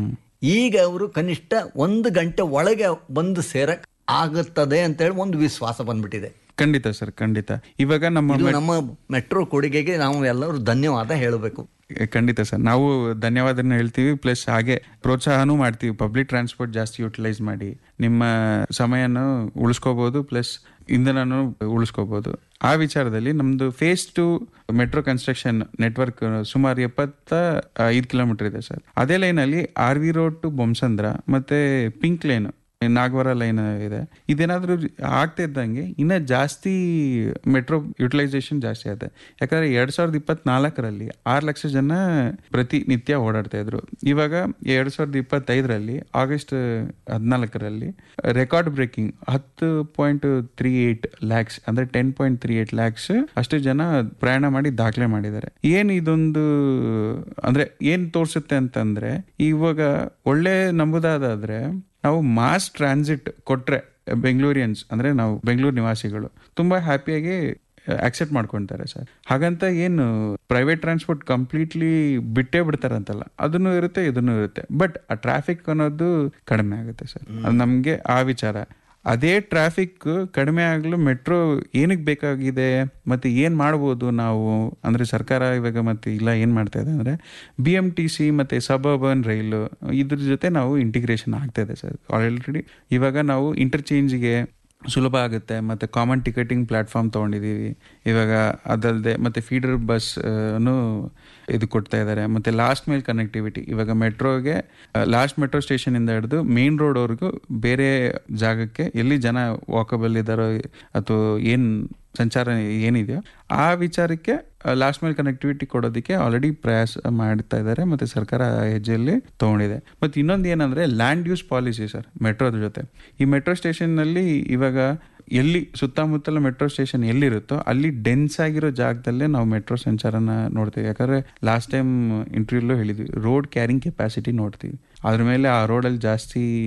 ಈಗ ಅವರು ಕನಿಷ್ಠ ಒಂದು ಗಂಟೆ ಒಳಗೆ ಬಂದು ಸೇರಕ್ ಆಗುತ್ತದೆ ಅಂತೇಳಿ ಒಂದು ವಿಶ್ವಾಸ ಬಂದ್ಬಿಟ್ಟಿದೆ ಖಂಡಿತ ಸರ್ ಖಂಡಿತ ಇವಾಗ ನಮ್ಮ ಇದು ನಮ್ಮ ಮೆಟ್ರೋ ಕೊಡುಗೆಗೆ ನಾವು ಎಲ್ಲರೂ ಧನ್ಯವಾದ ಹೇಳಬೇಕು ಖಂಡಿತ ಸರ್ ನಾವು ಧನ್ಯವಾದನ ಹೇಳ್ತೀವಿ ಪ್ಲಸ್ ಹಾಗೆ ಪ್ರೋತ್ಸಾಹನೂ ಮಾಡ್ತೀವಿ ಪಬ್ಲಿಕ್ ಟ್ರಾನ್ಸ್ಪೋರ್ಟ್ ಜಾಸ್ತಿ ಯುಟಿಲೈಸ್ ಮಾಡಿ ನಿಮ್ಮ ಸಮಯನ ಉಳಿಸ್ಕೋಬಹುದು ಪ್ಲಸ್ ಇಂಧನನು ಉಳಿಸ್ಕೋಬಹುದು ಆ ವಿಚಾರದಲ್ಲಿ ನಮ್ದು phase two metro construction network ಸುಮಾರು ಎಪ್ಪತ್ತ ಐದು ಕಿಲೋಮೀಟರ್ ಇದೆ ಸರ್ ಅದೇ ಲೈನಲ್ಲಿ R V road to Bommasandra ಮತ್ತೆ ಪಿಂಕ್ ಲೈನ್ ನಾಗವರ ಲೈನ್ ಇದೆ ಇದೇನಾದ್ರೂ ಆಗ್ತಾ ಇದ್ದಂಗೆ ಇನ್ನ ಜಾಸ್ತಿ ಮೆಟ್ರೋ ಯುಟಿಲೈಸೇಷನ್ ಜಾಸ್ತಿ ಆಗುತ್ತೆ ಯಾಕಂದ್ರೆ ಎರಡ್ ಸಾವಿರದ ಇಪ್ಪತ್ನಾಲ್ಕರಲ್ಲಿ ಆರು ಲಕ್ಷ ಜನ ಪ್ರತಿನಿತ್ಯ ಓಡಾಡ್ತಾ ಇದ್ರು ಇವಾಗ ಎರಡ್ ಸಾವಿರದ ಇಪ್ಪತ್ತೈದರಲ್ಲಿ ಆಗಸ್ಟ್ ಹದಿನಾಲ್ಕರಲ್ಲಿ ರೆಕಾರ್ಡ್ ಬ್ರೇಕಿಂಗ್ ಹತ್ತು ಪಾಯಿಂಟ್ ತ್ರೀ ಏಟ್ ಲ್ಯಾಕ್ಸ್ ಅಂದ್ರೆ ten point three eight lakhs ಅಷ್ಟು ಜನ ಪ್ರಯಾಣ ಮಾಡಿ ದಾಖಲೆ ಮಾಡಿದ್ದಾರೆ ಏನ್ ಇದೊಂದು ಅಂದ್ರೆ ಏನ್ ತೋರಿಸುತ್ತೆ ಅಂತಂದ್ರೆ ಇವಾಗ ಒಳ್ಳೆ ನಂಬುದಾದ್ರೆ ನಾವು ಮಾಸ್ ಟ್ರಾನ್ಸಿಟ್ ಕೊಟ್ರೆ ಬೆಂಗಳೂರಿಯನ್ಸ್ ಅಂದ್ರೆ ನಾವು ಬೆಂಗಳೂರು ನಿವಾಸಿಗಳು ತುಂಬಾ ಹ್ಯಾಪಿಯಾಗಿ ಅಕ್ಸೆಪ್ಟ್ ಮಾಡ್ಕೊಂತಾರೆ ಸರ್ ಹಾಗಂತ ಏನು ಪ್ರೈವೇಟ್ ಟ್ರಾನ್ಸ್ಪೋರ್ಟ್ ಕಂಪ್ಲೀಟ್ಲಿ ಬಿಟ್ಟೇ ಬಿಡ್ತಾರಂತಲ್ಲ ಅದನ್ನು ಇರುತ್ತೆ ಇದನ್ನು ಇರುತ್ತೆ ಬಟ್ ಆ ಟ್ರಾಫಿಕ್ ಅನ್ನೋದು ಕಡಿಮೆ ಆಗುತ್ತೆ ಸರ್ ಅದು ನಮಗೆ ಆ ವಿಚಾರ ಅದೇ ಟ್ರಾಫಿಕ್ ಕಡಿಮೆ ಆಗಲು ಮೆಟ್ರೋ ಏನಕ್ಕೆ ಬೇಕಾಗಿದೆ ಮತ್ತೆ ಏನು ಮಾಡ್ಬೋದು ನಾವು ಅಂದರೆ ಸರ್ಕಾರ ಇವಾಗ ಮತ್ತೆ ಇಲ್ಲ ಏನು ಮಾಡ್ತಾ ಇದೆ ಅಂದರೆ ಬಿ ಎಮ್ ಟಿ ಸಿ ಮತ್ತು ಸಬರ್ಬನ್ ರೈಲು ಇದ್ರ ಜೊತೆ ನಾವು ಇಂಟಿಗ್ರೇಷನ್ ಆಗ್ತಾ ಇದೆ ಸರ್ ಆಲ್ರೆಡಿ ಇವಾಗ ನಾವು ಇಂಟರ್ಚೇಂಜ್ಗೆ ಸುಲಭ ಆಗುತ್ತೆ ಮತ್ತು ಕಾಮನ್ ಟಿಕೆಟಿಂಗ್ ಪ್ಲಾಟ್ಫಾರ್ಮ್ ತೊಗೊಂಡಿದ್ದೀವಿ ಇವಾಗ ಅದಲ್ಲದೆ ಮತ್ತು ಫೀಡರ್ ಬಸ್ ಅನ್ನು ಇದು ಕೊಡ್ತಾ ಇದ್ದಾರೆ ಮತ್ತು ಲಾಸ್ಟ್ ಮೈಲ್ ಕನೆಕ್ಟಿವಿಟಿ ಇವಾಗ ಮೆಟ್ರೋಗೆ ಲಾಸ್ಟ್ ಮೆಟ್ರೋ ಸ್ಟೇಷನಿಂದ ಹಿಡಿದು ಮೇನ್ ರೋಡ್ವರೆಗೂ ಬೇರೆ ಜಾಗಕ್ಕೆ ಎಲ್ಲಿ ಜನ ವಾಕಬಲ್ ಇದ್ದಾರೋ ಅಥವಾ ಏನು ಸಂಚಾರ ಏನಿದೆಯೋ ಆ ವಿಚಾರಕ್ಕೆ ಲಾಸ್ಟ್ ಮೈಲ್ ಕನೆಕ್ಟಿವಿಟಿ ಕೊಡೋದಕ್ಕೆ ಆಲ್ರೆಡಿ ಪ್ರಯಾಸ ಮಾಡ್ತಾ ಇದ್ದಾರೆ ಮತ್ತೆ ಸರ್ಕಾರ ಆ ಹೆಜ್ಜೆಯಲ್ಲಿ ತಗೊಂಡಿದೆ ಮತ್ತೆ ಇನ್ನೊಂದು ಏನಂದ್ರೆ ಲ್ಯಾಂಡ್ ಯೂಸ್ ಪಾಲಿಸಿ ಸರ್ ಮೆಟ್ರೋದ ಜೊತೆ ಈ ಮೆಟ್ರೋ ಸ್ಟೇಷನ್ನಲ್ಲಿ ಇವಾಗ ಎಲ್ಲಿ ಸುತ್ತಮುತ್ತಲ ಮೆಟ್ರೋ ಸ್ಟೇಷನ್ ಎಲ್ಲಿರುತ್ತೋ ಅಲ್ಲಿ ಡೆನ್ಸ್ ಆಗಿರೋ ಜಾಗದಲ್ಲೇ ನಾವು ಮೆಟ್ರೋ ಸಂಚಾರನ ನೋಡ್ತೀವಿ ಯಾಕಂದ್ರೆ ಲಾಸ್ಟ್ ಟೈಮ್ ಇಂಟರ್ವ್ಯೂಲ್ಲೂ ಹೇಳಿದ್ವಿ ರೋಡ್ ಕ್ಯಾರಿಂಗ್ ಕೆಪಾಸಿಟಿ ನೋಡ್ತೀವಿ ಅದ್ರ ಮೇಲೆ ಆ ರೋಡಲ್ಲಿ ಜಾಸ್ತಿ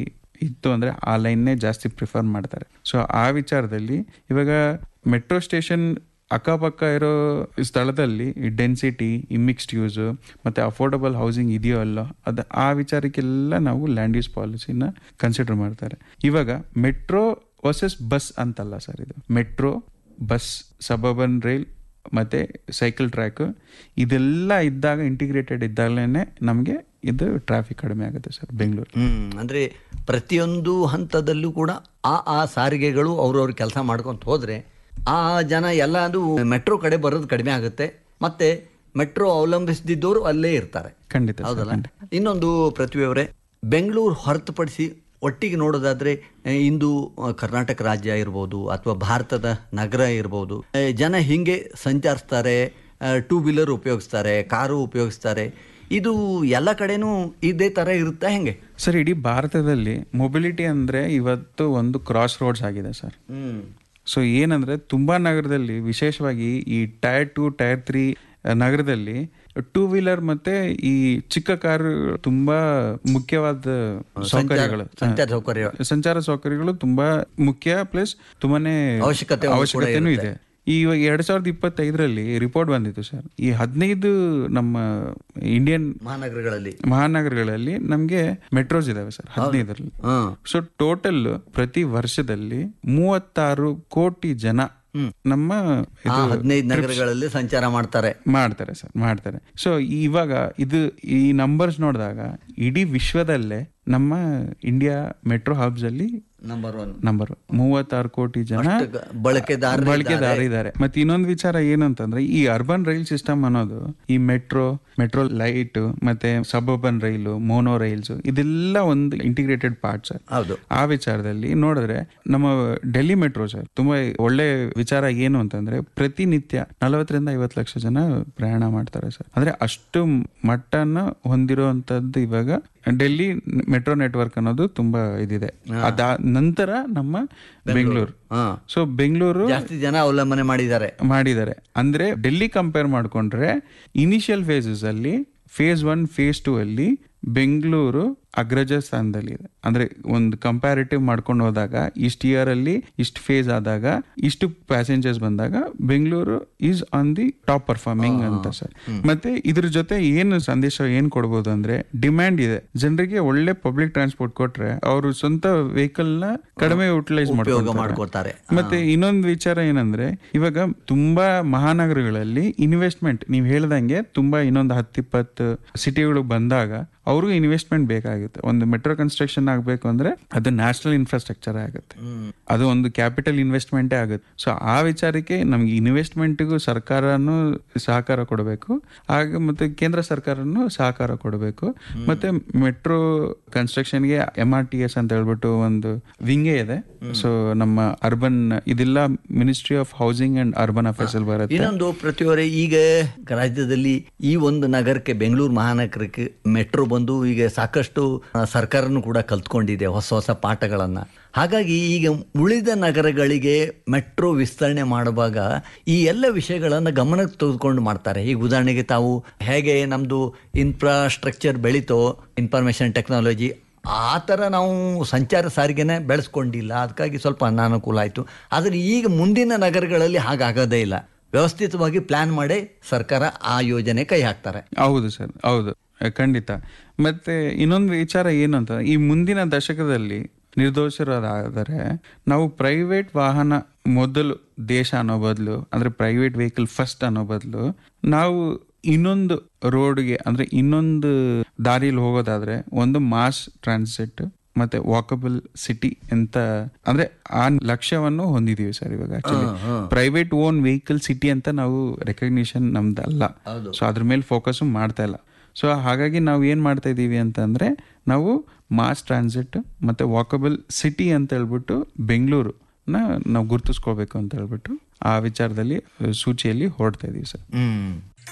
ಇತ್ತು ಅಂದರೆ ಆ ಲೈನ್ನೇ ಜಾಸ್ತಿ ಪ್ರಿಫರ್ ಮಾಡ್ತಾರೆ ಸೊ ಆ ವಿಚಾರದಲ್ಲಿ ಇವಾಗ ಮೆಟ್ರೋ ಸ್ಟೇಷನ್ ಅಕ್ಕಪಕ್ಕ ಇರೋ ಸ್ಥಳದಲ್ಲಿ ಈ ಡೆನ್ಸಿಟಿ ಈ ಮಿಕ್ಸ್ಡ್ ಯೂಸ್ ಮತ್ತು ಅಫೋರ್ಡಬಲ್ ಹೌಸಿಂಗ್ ಇದೆಯೋ ಅಲ್ಲ ಅದು ಆ ವಿಚಾರಕ್ಕೆಲ್ಲ ನಾವು ಲ್ಯಾಂಡ್ ಯೂಸ್ ಪಾಲಿಸಿನ ಕನ್ಸಿಡರ್ ಮಾಡ್ತಾರೆ ಇವಾಗ ಮೆಟ್ರೋ ವರ್ಸಸ್ ಬಸ್ ಅಂತಲ್ಲ ಸರ್ ಇದು ಮೆಟ್ರೋ ಬಸ್ ಸಬರ್ಬನ್ ರೈಲ್ ಮತ್ತು ಸೈಕಲ್ ಟ್ರ್ಯಾಕ್ ಇದೆಲ್ಲ ಇದ್ದಾಗ ಇಂಟಿಗ್ರೇಟೆಡ್ ಇದ್ದಾಗಲೇ ನಮಗೆ ಇದು ಟ್ರಾಫಿಕ್ ಕಡಿಮೆ ಆಗುತ್ತೆ ಸರ್ ಬೆಂಗಳೂರು ಹ್ಮ್ ಅಂದ್ರೆ ಪ್ರತಿಯೊಂದು ಹಂತದಲ್ಲೂ ಕೂಡ ಆ ಆ ಸಾರಿಗೆಗಳು ಅವ್ರವ್ರ ಕೆಲಸ ಮಾಡ್ಕೊಂತ ಹೋದ್ರೆ ಆ ಜನ ಎಲ್ಲ ಅದು ಮೆಟ್ರೋ ಕಡೆ ಬರೋದು ಕಡಿಮೆ ಆಗುತ್ತೆ ಮತ್ತೆ ಮೆಟ್ರೋ ಅವಲಂಬಿಸದಿದ್ದವರು ಅಲ್ಲೇ ಇರ್ತಾರೆ ಖಂಡಿತ ಸರ್, ಹೌದಲ್ಲ ಖಂಡಿತ. ಇನ್ನೊಂದು ಪ್ರತಿಭೆಯವರೇ ಬೆಂಗಳೂರು ಹೊರತುಪಡಿಸಿ ಒಟ್ಟಿಗೆ ನೋಡೋದಾದ್ರೆ ಆ, ಇಂದು ಆ, ಕರ್ನಾಟಕ ರಾಜ್ಯ ಇರ್ಬೋದು ಅಥವಾ ಭಾರತದ ನಗರ ಇರ್ಬೋದು ಆ, ಜನ ಹಿಂಗೆ ಸಂಚರಿಸ್ತಾರೆ ಟೂ ವೀಲರ್ ಉಪಯೋಗಿಸ್ತಾರೆ ಕಾರು ಉಪಯೋಗಿಸ್ತಾರೆ ಇದು ಎಲ್ಲ ಕಡೆನೂ ಇದೇ ಥರ ಇರುತ್ತಾ ಹೆಂಗೆ ಸರ್ ಇಡೀ ಭಾರತದಲ್ಲಿ ಮೊಬಿಲಿಟಿ ಅಂದರೆ ಇವತ್ತು ಒಂದು ಕ್ರಾಸ್ ರೋಡ್ಸ್ ಆಗಿದೆ ಸರ್ ಹ್ಮ್ ಸೊ ಏನಂದ್ರೆ ತುಂಬಾ ನಗರದಲ್ಲಿ ವಿಶೇಷವಾಗಿ ಈ ಟೈರ್ ಟು ಟೈರ್ ತ್ರೀ ನಗರದಲ್ಲಿ ಟೂ ವೀಲರ್ ಮತ್ತೆ ಈ ಚಿಕ್ಕ ಕಾರು ತುಂಬಾ ಮುಖ್ಯವಾದ ಸೌಕರ್ಯಗಳು ಸಂಚಾರ ಸೌಕರ್ಯ ಸಂಚಾರ ಸೌಕರ್ಯಗಳು ತುಂಬಾ ಮುಖ್ಯ ಪ್ಲಸ್ ತುಂಬಾನೇ ಅವಶ್ಯಕತೆ ಕೂಡ ಅವಶ್ಯಕತೆನೂ ಇರುತ್ತೆ. ಇದೆ ಈ ಇವಾಗ ಎರಡ್ ಸಾವಿರದ ಇಪ್ಪತ್ತೈದರಲ್ಲಿ ರಿಪೋರ್ಟ್ ಬಂದಿತ್ತು ಸರ್ ಈ ಹದಿನೈದು ನಮ್ಮ ಇಂಡಿಯನ್ ಮಹಾನಗರಗಳಲ್ಲಿ ಮಹಾನಗರಗಳಲ್ಲಿ ನಮಗೆ ಮೆಟ್ರೋಸ್ ಇದಾವೆ ಸರ್ ಹದಿನೈದರಲ್ಲಿ ಹ್ಮ್ ಸೊ ಟೋಟಲ್ ಪ್ರತಿ ವರ್ಷದಲ್ಲಿ ಮೂವತ್ತಾರು ಕೋಟಿ ಜನ ನಮ್ಮ ಆ ಇದು ಹದಿನೈದು ನಗರಗಳಲ್ಲಿ ಸಂಚಾರ ಮಾಡ್ತಾರೆ ಮಾಡ್ತಾರೆ ಸರ್ ಮಾಡ್ತಾರೆ ಸೊ ಇವಾಗ ಇದು ಈ ನಂಬರ್ಸ್ ನೋಡಿದಾಗ ಇಡೀ ವಿಶ್ವದಲ್ಲೇ ನಮ್ಮ ಇಂಡಿಯಾ ಮೆಟ್ರೋ ಹಬ್ಸ್ ಅಲ್ಲಿ ನಂಬರ್ ಒನ್ ನಂಬರ್ ಮೂವತ್ತಾರು ಕೋಟಿ ಜನ ಅಷ್ಟು ಬಳಕೆದಾರರು ಬಳಕೆದಾರ ಇದ್ದಾರೆ ಮತ್ತೆ ಇನ್ನೊಂದು ವಿಚಾರ ಏನು ಅಂತಂದ್ರೆ ಈ ಅರ್ಬನ್ ರೈಲ್ ಸಿಸ್ಟಮ್ ಅನ್ನೋದು ಈ ಮೆಟ್ರೋ ಮೆಟ್ರೋ ಲೈಟ್ ಮತ್ತೆ ಸಬರ್ಬನ್ ರೈಲು ಮೋನೋ ರೈಲ್ಸ್ ಇದೆಲ್ಲ ಒಂದು ಇಂಟಿಗ್ರೇಟೆಡ್ ಪಾರ್ಟ್ ಸರ್ ಹೌದು ಆ ವಿಚಾರದಲ್ಲಿ ನೋಡಿದ್ರೆ ನಮ್ಮ ಡೆಲ್ಲಿ ಮೆಟ್ರೋ ಸರ್ ತುಂಬಾ ಒಳ್ಳೆ ವಿಚಾರ ಏನು ಅಂತಂದ್ರೆ ಪ್ರತಿನಿತ್ಯ ನಲವತ್ತರಿಂದ ಐವತ್ತು ಲಕ್ಷ ಜನ ಪ್ರಯಾಣ ಮಾಡ್ತಾರೆ ಸರ್ ಅಂದ್ರೆ ಅಷ್ಟು ಮಟ್ಟನ ಹೊಂದಿರುವಂತದ್ದು ಇವಾಗ ಡೆಲ್ಲಿ ಮೆಟ್ರೋ ನೆಟ್ವರ್ಕ್ ಅನ್ನೋದು ತುಂಬಾ ಇದಿದೆ ಅದ ನಂತರ ನಮ್ಮ ಬೆಂಗಳೂರು ಹಾ ಸೊ ಬೆಂಗಳೂರು ಜಾಸ್ತಿ ಜನ ಅವಲಂಬನೆ ಮಾಡಿದ್ದಾರೆ ಮಾಡಿದ್ದಾರೆ ಅಂದ್ರೆ ಡೆಲ್ಲಿ ಕಂಪೇರ್ ಮಾಡ್ಕೊಂಡ್ರೆ ಇನಿಷಿಯಲ್ ಫೇಸಸ್ ಅಲ್ಲಿ ಫೇಸ್ ಒನ್ ಫೇಸ್ ಟೂ ಅಲ್ಲಿ ಬೆಂಗಳೂರು ಅಗ್ರಜ ಸ್ಥಾನದಲ್ಲಿ ಇದೆ ಅಂದ್ರೆ ಒಂದು ಕಂಪ್ಯಾರಿಟಿವ್ ಮಾಡ್ಕೊಂಡು ಹೋದಾಗ ಇಷ್ಟು ಇಯರ್ ಅಲ್ಲಿ ಇಷ್ಟು ಫೇಸ್ ಆದಾಗ ಇಷ್ಟು ಪ್ಯಾಸೆಂಜರ್ಸ್ ಬಂದಾಗ Bengaluru is on the top performing ಅಂತ ಸರ್ ಮತ್ತೆ ಇದ್ರ ಜೊತೆ ಏನು ಸಂದೇಶ ಏನ್ ಕೊಡ್ಬೋದು ಅಂದ್ರೆ ಡಿಮ್ಯಾಂಡ್ ಇದೆ ಜನರಿಗೆ ಒಳ್ಳೆ ಪಬ್ಲಿಕ್ ಟ್ರಾನ್ಸ್ಪೋರ್ಟ್ ಕೊಟ್ರೆ ಅವರು ಸ್ವಂತ ವೆಹಿಕಲ್ ನ ಕಡಿಮೆ ಯುಟಿಲೈಸ್ ಉಪಯೋಗ ಮಾಡ್ಕೊಳ್ತಾರೆ ಮಾಡ್ಕೋತಾರೆ ಮತ್ತೆ ಇನ್ನೊಂದು ವಿಚಾರ ಏನಂದ್ರೆ ಇವಾಗ ತುಂಬಾ ಮಹಾನಗರಗಳಲ್ಲಿ ಇನ್ವೆಸ್ಟ್ಮೆಂಟ್ ನೀವು ಹೇಳ್ದಂಗೆ ತುಂಬಾ ಇನ್ನೊಂದು ಹತ್ತಿಪ್ಪತ್ತು ಸಿಟಿಗಳು ಬಂದಾಗ ಅವ್ರಿಗೂ ಇನ್ವೆಸ್ಟ್ಮೆಂಟ್ ಬೇಕಾಗುತ್ತೆ ಒಂದು ಮೆಟ್ರೋ ಕನ್ಸ್ಟ್ರಕ್ಷನ್ ಆಗಬೇಕು ಅಂದ್ರೆ ಅದು ನ್ಯಾಷನಲ್ ಇನ್ಫ್ರಾಸ್ಟ್ರಕ್ಚರ್ ಆಗುತ್ತೆ ಅದು ಒಂದು ಕ್ಯಾಪಿಟಲ್ ಇನ್ವೆಸ್ಟ್ಮೆಂಟೇ ಆಗುತ್ತೆ ಸೊ ಆ ವಿಚಾರಕ್ಕೆ ನಮ್ಗೆ ಇನ್ವೆಸ್ಟ್ಮೆಂಟ್ಗೂ ಸರ್ಕಾರನು ಸಹಕಾರ ಕೊಡಬೇಕು ಹಾಗೆ ಮತ್ತೆ ಕೇಂದ್ರ ಸರ್ಕಾರನು ಸಹಕಾರ ಕೊಡಬೇಕು ಮತ್ತೆ ಮೆಟ್ರೋ ಕನ್ಸ್ಟ್ರಕ್ಷನ್ಗೆ ಎಂ ಆರ್ ಟಿ ಎಸ್ ಅಂತ ಹೇಳ್ಬಿಟ್ಟು ಒಂದು ವಿಂಗೇ ಇದೆ ಸೊ ನಮ್ಮ ಅರ್ಬನ್ ಇದೆಲ್ಲ ministry of housing and urban affairs ಅಲ್ಲಿ ಬರುತ್ತೆ ಇನ್ನೊಂದು ಪ್ರತಿಯವರೇ ಈಗ ರಾಜ್ಯದಲ್ಲಿ ಈ ಒಂದು ನಗರಕ್ಕೆ ಬೆಂಗಳೂರು ಮಹಾನಗರಕ್ಕೆ ಮೆಟ್ರೋ ಬಂದು ಈಗ ಸಾಕಷ್ಟು ಆ, ಸರ್ಕಾರನು ಕೂಡ ಕಲ್ತ್ಕೊಂಡಿದೆ ಹೊಸ ಹೊಸ ಪಾಠಗಳನ್ನ ಹಾಗಾಗಿ ಈಗ ಉಳಿದ ನಗರಗಳಿಗೆ ಮೆಟ್ರೋ ವಿಸ್ತರಣೆ ಮಾಡುವಾಗ ಈ ಎಲ್ಲ ವಿಷಯಗಳನ್ನು ಗಮನಕ್ಕೆ ತೆಗೆದುಕೊಂಡು ಮಾಡ್ತಾರೆ ಈಗ ಉದಾಹರಣೆಗೆ ತಾವು ಹೇಗೆ ನಮ್ಮದು ಇನ್ಫ್ರಾಸ್ಟ್ರಕ್ಚರ್ ಬೆಳೀತೋ ಇನ್ಫಾರ್ಮೇಷನ್ ಟೆಕ್ನಾಲಜಿ ಆ ಥರ ನಾವು ಸಂಚಾರ ಸಾರಿಗೆನೇ ಬೆಳೆಸ್ಕೊಂಡಿಲ್ಲ ಅದಕ್ಕಾಗಿ ಸ್ವಲ್ಪ ಅನಾನುಕೂಲ ಆಯಿತು ಆದರೆ ಈಗ ಮುಂದಿನ ನಗರಗಳಲ್ಲಿ ಹಾಗಾಗೋದೇ ಇಲ್ಲ ವ್ಯವಸ್ಥಿತವಾಗಿ ಪ್ಲಾನ್ ಮಾಡಿ ಸರ್ಕಾರ ಆ ಯೋಜನೆ ಕೈ ಹಾಕ್ತಾರೆ ಹೌದು ಸರ್ ಹೌದು ಅಹ್, ಖಂಡಿತ ಮತ್ತೆ ಇನ್ನೊಂದು ವಿಚಾರ ಏನು ಅಂತ ಈ ಮುಂದಿನ ದಶಕದಲ್ಲಿ ನಿರ್ದೋಷರಾದರೆ ನಾವು ಪ್ರೈವೇಟ್ ವಾಹನ ಮೊದಲು ದೇಶ ಅನ್ನೋ ಬದಲು ಅಂದ್ರೆ ಪ್ರೈವೇಟ್ ವೆಹಿಕಲ್ ಫಸ್ಟ್ ಅನ್ನೋ ಬದಲು ನಾವು ಇನ್ನೊಂದು ರೋಡ್ಗೆ ಅಂದ್ರೆ ಇನ್ನೊಂದು ದಾರಿಯಲ್ಲಿ ಹೋಗೋದಾದ್ರೆ ಒಂದು ಮಾಸ್ ಟ್ರಾನ್ಸಿಟ್ ಮತ್ತೆ ವಾಕಬಲ್ ಸಿಟಿ ಅಂತ ಅಂದ್ರೆ ಆ ಲಕ್ಷ್ಯವನ್ನು ಹೊಂದಿದೀವಿ ಸರ್ ಇವಾಗ actually private own vehicle city ಅಂತ ನಾವು ರೆಕಗ್ನಿಷನ್ ನಮ್ದಲ್ಲ ಸೊ ಅದ್ರ ಮೇಲೆ ಫೋಕಸ್ ಮಾಡ್ತಾ ಇಲ್ಲ ಸೊ ಹಾಗಾಗಿ ನಾವು ಏನ್ ಮಾಡ್ತಾ ಇದೀವಿ ಅಂತಂದ್ರೆ ನಾವು ಮಾಸ್ ಟ್ರಾನ್ಸಿಟ್ ಮತ್ತೆ ವಾಕಬಲ್ ಸಿಟಿ ಅಂತ ಹೇಳ್ಬಿಟ್ಟು ಬೆಂಗಳೂರು ನ ನಾವು ಗುರುತಿಸ್ಕೋಬೇಕು ಅಂತ ಹೇಳ್ಬಿಟ್ಟು ಆ ವಿಚಾರದಲ್ಲಿ ಅಹ್, ಸೂಚಿಯಲ್ಲಿ ಹೊರಡ್ತಾ ಇದೀವಿ ಸರ್ ಹ್ಮ್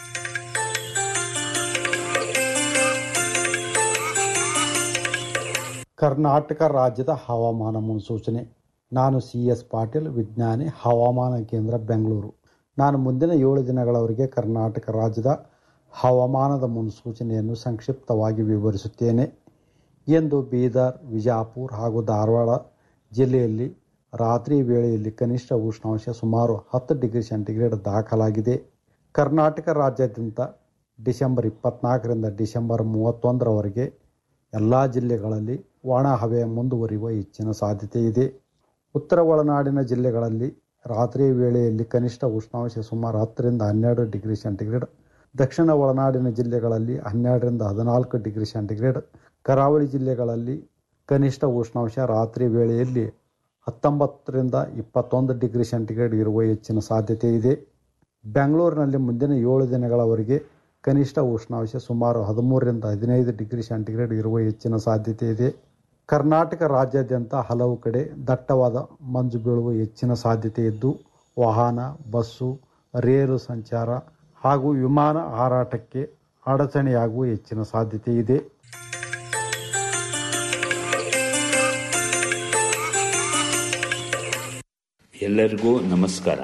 ಕರ್ನಾಟಕ ರಾಜ್ಯದ ಹವಾಮಾನ ಮುನ್ಸೂಚನೆ ನಾನು ಸಿ ಎಸ್ ಪಾಟೀಲ್ ವಿಜ್ಞಾನಿ ಹವಾಮಾನ ಕೇಂದ್ರ ಬೆಂಗಳೂರು ನಾನು ಮುಂದಿನ ಏಳು ದಿನಗಳವರೆಗೆ ಕರ್ನಾಟಕ ರಾಜ್ಯದ ಹವಾಮಾನದ ಮುನ್ಸೂಚನೆಯನ್ನು ಸಂಕ್ಷಿಪ್ತವಾಗಿ ವಿವರಿಸುತ್ತೇನೆ ಎಂದು ಬೀದರ್ ವಿಜಾಪುರ ಹಾಗೂ ಧಾರವಾಡ ಜಿಲ್ಲೆಯಲ್ಲಿ ರಾತ್ರಿ ವೇಳೆಯಲ್ಲಿ ಕನಿಷ್ಠ ಉಷ್ಣಾಂಶ ಸುಮಾರು ಹತ್ತು ಡಿಗ್ರಿ ಸೆಂಟಿಗ್ರೇಡ್ ದಾಖಲಾಗಿದೆ ಕರ್ನಾಟಕ ರಾಜ್ಯಾದ್ಯಂತ ಡಿಸೆಂಬರ್ ಇಪ್ಪತ್ನಾಲ್ಕರಿಂದ ಡಿಸೆಂಬರ್ ಮೂವತ್ತೊಂದರವರೆಗೆ ಎಲ್ಲ ಜಿಲ್ಲೆಗಳಲ್ಲಿ ಒಣ ಹವೆ ಮುಂದುವರಿಯುವ ಹೆಚ್ಚಿನ ಸಾಧ್ಯತೆ ಇದೆ ಉತ್ತರ ಒಳನಾಡಿನ ಜಿಲ್ಲೆಗಳಲ್ಲಿ ರಾತ್ರಿ ವೇಳೆಯಲ್ಲಿ ಕನಿಷ್ಠ ಉಷ್ಣಾಂಶ ಸುಮಾರು ಹತ್ತರಿಂದ ಹನ್ನೆರಡು ಡಿಗ್ರಿ ಸೆಂಟಿಗ್ರೇಡ್ ದಕ್ಷಿಣ ಒಳನಾಡಿನ ಜಿಲ್ಲೆಗಳಲ್ಲಿ ಹನ್ನೆರಡರಿಂದ ಹದಿನಾಲ್ಕು ಡಿಗ್ರಿ ಸೆಂಟಿಗ್ರೇಡ್ ಕರಾವಳಿ ಜಿಲ್ಲೆಗಳಲ್ಲಿ ಕನಿಷ್ಠ ಉಷ್ಣಾಂಶ ರಾತ್ರಿ ವೇಳೆಯಲ್ಲಿ ಹತ್ತೊಂಬತ್ತರಿಂದ ಇಪ್ಪತ್ತೊಂದು ಡಿಗ್ರಿ ಸೆಂಟಿಗ್ರೇಡ್ ಇರುವ ಹೆಚ್ಚಿನ ಸಾಧ್ಯತೆ ಇದೆ ಬೆಂಗಳೂರಿನಲ್ಲಿ ಮುಂದಿನ ಏಳು ದಿನಗಳವರೆಗೆ ಕನಿಷ್ಠ ಉಷ್ಣಾಂಶ ಸುಮಾರು ಹದಿಮೂರರಿಂದ ಹದಿನೈದು ಡಿಗ್ರಿ ಸೆಂಟಿಗ್ರೇಡ್ ಇರುವ ಹೆಚ್ಚಿನ ಸಾಧ್ಯತೆ ಇದೆ ಕರ್ನಾಟಕ ರಾಜ್ಯಾದ್ಯಂತ ಹಲವು ಕಡೆ ದಟ್ಟವಾದ ಮಂಜು ಬೀಳುವ ಹೆಚ್ಚಿನ ಸಾಧ್ಯತೆ ಇದ್ದು ವಾಹನ ಬಸ್ಸು ರೇಲು ಸಂಚಾರ ಹಾಗೂ ವಿಮಾನ ಹಾರಾಟಕ್ಕೆ ಅಡಚಣೆಯಾಗುವ ಹೆಚ್ಚಿನ ಸಾಧ್ಯತೆ ಇದೆ ಎಲ್ಲರಿಗೂ ನಮಸ್ಕಾರ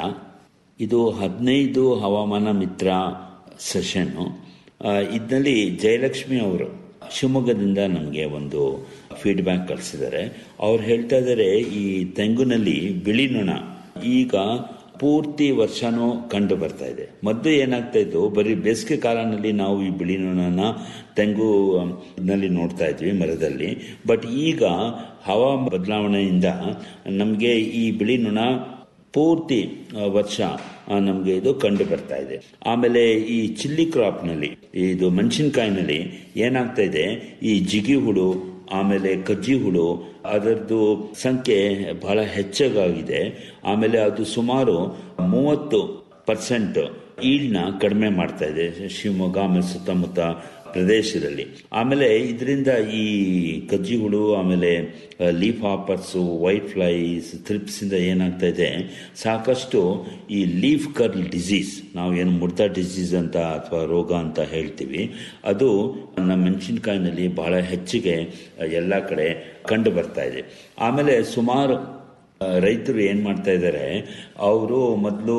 ಇದು ಹದಿನೈದು ಹವಾಮಾನ ಮಿತ್ರ ಸೆಷನ್ನು ಇದರಲ್ಲಿ ಜಯಲಕ್ಷ್ಮಿ ಅವರು ಶಿವಮೊಗ್ಗದಿಂದ ನಮಗೆ ಒಂದು ಫೀಡ್ಬ್ಯಾಕ್ ಕಳಿಸಿದ್ದಾರೆ ಅವ್ರು ಹೇಳ್ತಾ ಇದ್ದಾರೆ ಈ ತೆಂಗುನಲ್ಲಿ ಬಿಳಿ ನೊಣ ಈಗ ಪೂರ್ತಿ ವರ್ಷನೂ ಕಂಡು ಬರ್ತಾ ಇದೆ ಮೊದಲು ಏನಾಗ್ತಾ ಇತ್ತು ಬರೀ ಬೇಸಿಗೆ ಕಾಲನಲ್ಲಿ ನಾವು ಈ ಬಿಳಿ ನೊಣನ ತೆಂಗು ನಲ್ಲಿ ನೋಡ್ತಾ ಇದ್ವಿ ಮರದಲ್ಲಿ ಬಟ್ ಈಗ ಹವಾ ಬದಲಾವಣೆಯಿಂದ ನಮಗೆ ಈ ಬಿಳಿ ನೊಣ ಪೂರ್ತಿ ಆ, ವರ್ಷ ನಮಗೆ ಇದು ಕಂಡು ಬರ್ತಾ ಇದೆ ಆಮೇಲೆ ಈ ಚಿಲ್ಲಿ ಕ್ರಾಪ್ನಲ್ಲಿ ಇದು ಮೆಣಸಿನ್ಕಾಯಿನಲ್ಲಿ ಏನಾಗ್ತಾ ಇದೆ ಈ ಜಿಗಿ ಹುಳು ಆಮೇಲೆ ಕಜ್ಜಿ ಹುಳು ಅದರದ್ದು ಸಂಖ್ಯೆ ಬಹಳ ಹೆಚ್ಚಾಗಿದೆ ಆಮೇಲೆ ಅದು ಸುಮಾರು ಮೂವತ್ತು ಪರ್ಸೆಂಟ್ ಈಲ್ಡ್ನ ಕಡಿಮೆ ಮಾಡ್ತಾ ಇದೆ ಶಿವಮೊಗ್ಗ ಆಮೇಲೆ ಸುತ್ತಮುತ್ತ ಪ್ರದೇಶದಲ್ಲಿ ಆಮೇಲೆ ಇದರಿಂದ ಈ ಕಜ್ಜಿ ಹುಳು ಆಮೇಲೆ ಲೀಫ್ ಹಾಪರ್ಸು ವೈಟ್ ಫ್ಲೈಸ್ ಥ್ರಿಪ್ಸಿಂದ ಏನಾಗ್ತಾ ಇದೆ ಸಾಕಷ್ಟು ಈ ಲೀಫ್ ಕರ್ಲ್ ಡಿಸೀಸ್ ನಾವು ಏನು ಮುಡ್ತಾ ಡಿಸೀಸ್ ಅಂತ ಅಥವಾ ರೋಗ ಅಂತ ಹೇಳ್ತೀವಿ ಅದು ನಮ್ಮ ಮೆಣಸಿನ್ಕಾಯಿನಲ್ಲಿ ಬಹಳ ಹೆಚ್ಚಿಗೆ ಎಲ್ಲ ಕಡೆ ಕಂಡು ಬರ್ತಾ ಇದೆ ಆಮೇಲೆ ಸುಮಾರು ಆ, ರೈತರು ಏನ್ ಮಾಡ್ತಾ ಇದ್ದಾರೆ ಅವರು ಮೊದಲು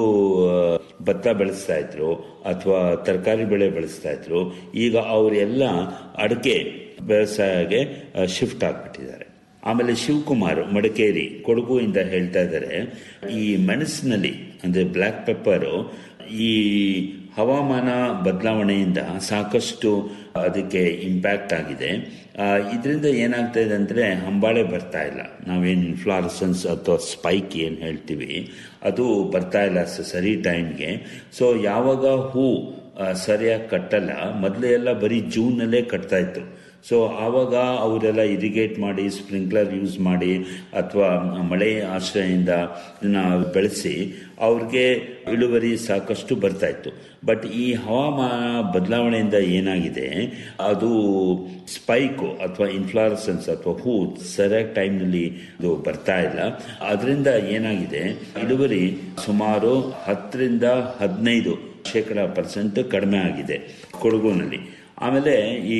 ಭತ್ತ ಬೆಳೆಸ್ತಾ ಇದ್ರು ಅಥವಾ ತರಕಾರಿ ಬೆಳೆ ಬೆಳೆಸ್ತಾ ಇದ್ರು ಈಗ ಅವರೆಲ್ಲ ಅಡಿಕೆ ವ್ಯವಸಾಯಗೆ ಶಿಫ್ಟ್ ಆಗ್ಬಿಟ್ಟಿದ್ದಾರೆ ಆಮೇಲೆ ಶಿವಕುಮಾರ್ ಮಡಿಕೇರಿ ಕೊಡಗು ಇಂದ ಹೇಳ್ತಾ ಇದ್ದಾರೆ ಈ ಮೆಣಸಿನಲ್ಲಿ ಅಂದ್ರೆ ಬ್ಲ್ಯಾಕ್ ಪೆಪ್ಪರು ಈ ಹವಾಮಾನ ಬದಲಾವಣೆಯಿಂದ ಸಾಕಷ್ಟು ಅದಕ್ಕೆ ಇಂಪ್ಯಾಕ್ಟ್ ಆಗಿದೆ ಇದರಿಂದ ಏನಾಗ್ತಾ ಇದೆ ಅಂದರೆ ಹಂಬಾಳೆ ಬರ್ತಾ ಇಲ್ಲ ನಾವೇನು ಇನ್ಫ್ಲಾರಸನ್ಸ್ ಅಥವಾ ಸ್ಪೈಕ್ ಏನು ಹೇಳ್ತೀವಿ ಅದು ಬರ್ತಾ ಇಲ್ಲ ಸ- ಸರಿ ಟೈಮ್ಗೆ ಸೊ ಯಾವಾಗ ಹೂ ಆ, ಸರಿಯಾಗಿ ಕಟ್ಟಲ್ಲ ಮೊದಲು ಎಲ್ಲ ಬರೀ ಜೂನ್ನಲ್ಲೇ ಕಟ್ತಾ ಇತ್ತು ಸೊ ಆವಾಗ ಅವರೆಲ್ಲ ಇರಿಗೇಟ್ ಮಾಡಿ ಸ್ಪ್ರಿಂಕ್ಲರ್ ಯೂಸ್ ಮಾಡಿ ಅಥವಾ ಮಳೆ ಆಶ್ರಯದಿಂದ ಇದನ್ನ ಬೆಳೆಸಿ ಅವ್ರಿಗೆ ಇಳುವರಿ ಸಾಕಷ್ಟು ಬರ್ತಾ ಇತ್ತು ಬಟ್ ಈ ಹವಾಮಾನ ಬದಲಾವಣೆಯಿಂದ ಏನಾಗಿದೆ ಅದು ಸ್ಪೈಕು ಅಥವಾ ಇನ್ಫ್ಲಾರಸನ್ಸ್ ಅಥವಾ ಹೂ ಸರಿಯಾದ ಟೈಮ್ನಲ್ಲಿ ಇದು ಬರ್ತಾ ಇಲ್ಲ ಅದರಿಂದ ಏನಾಗಿದೆ ಇಳುವರಿ ಸುಮಾರು ಹತ್ತರಿಂದ ಹದಿನೈದು ಶೇಕಡ ಪರ್ಸೆಂಟ್ ಕಡಿಮೆ ಆಗಿದೆ ಕೊಡಗುನಲ್ಲಿ ಆಮೇಲೆ ಈ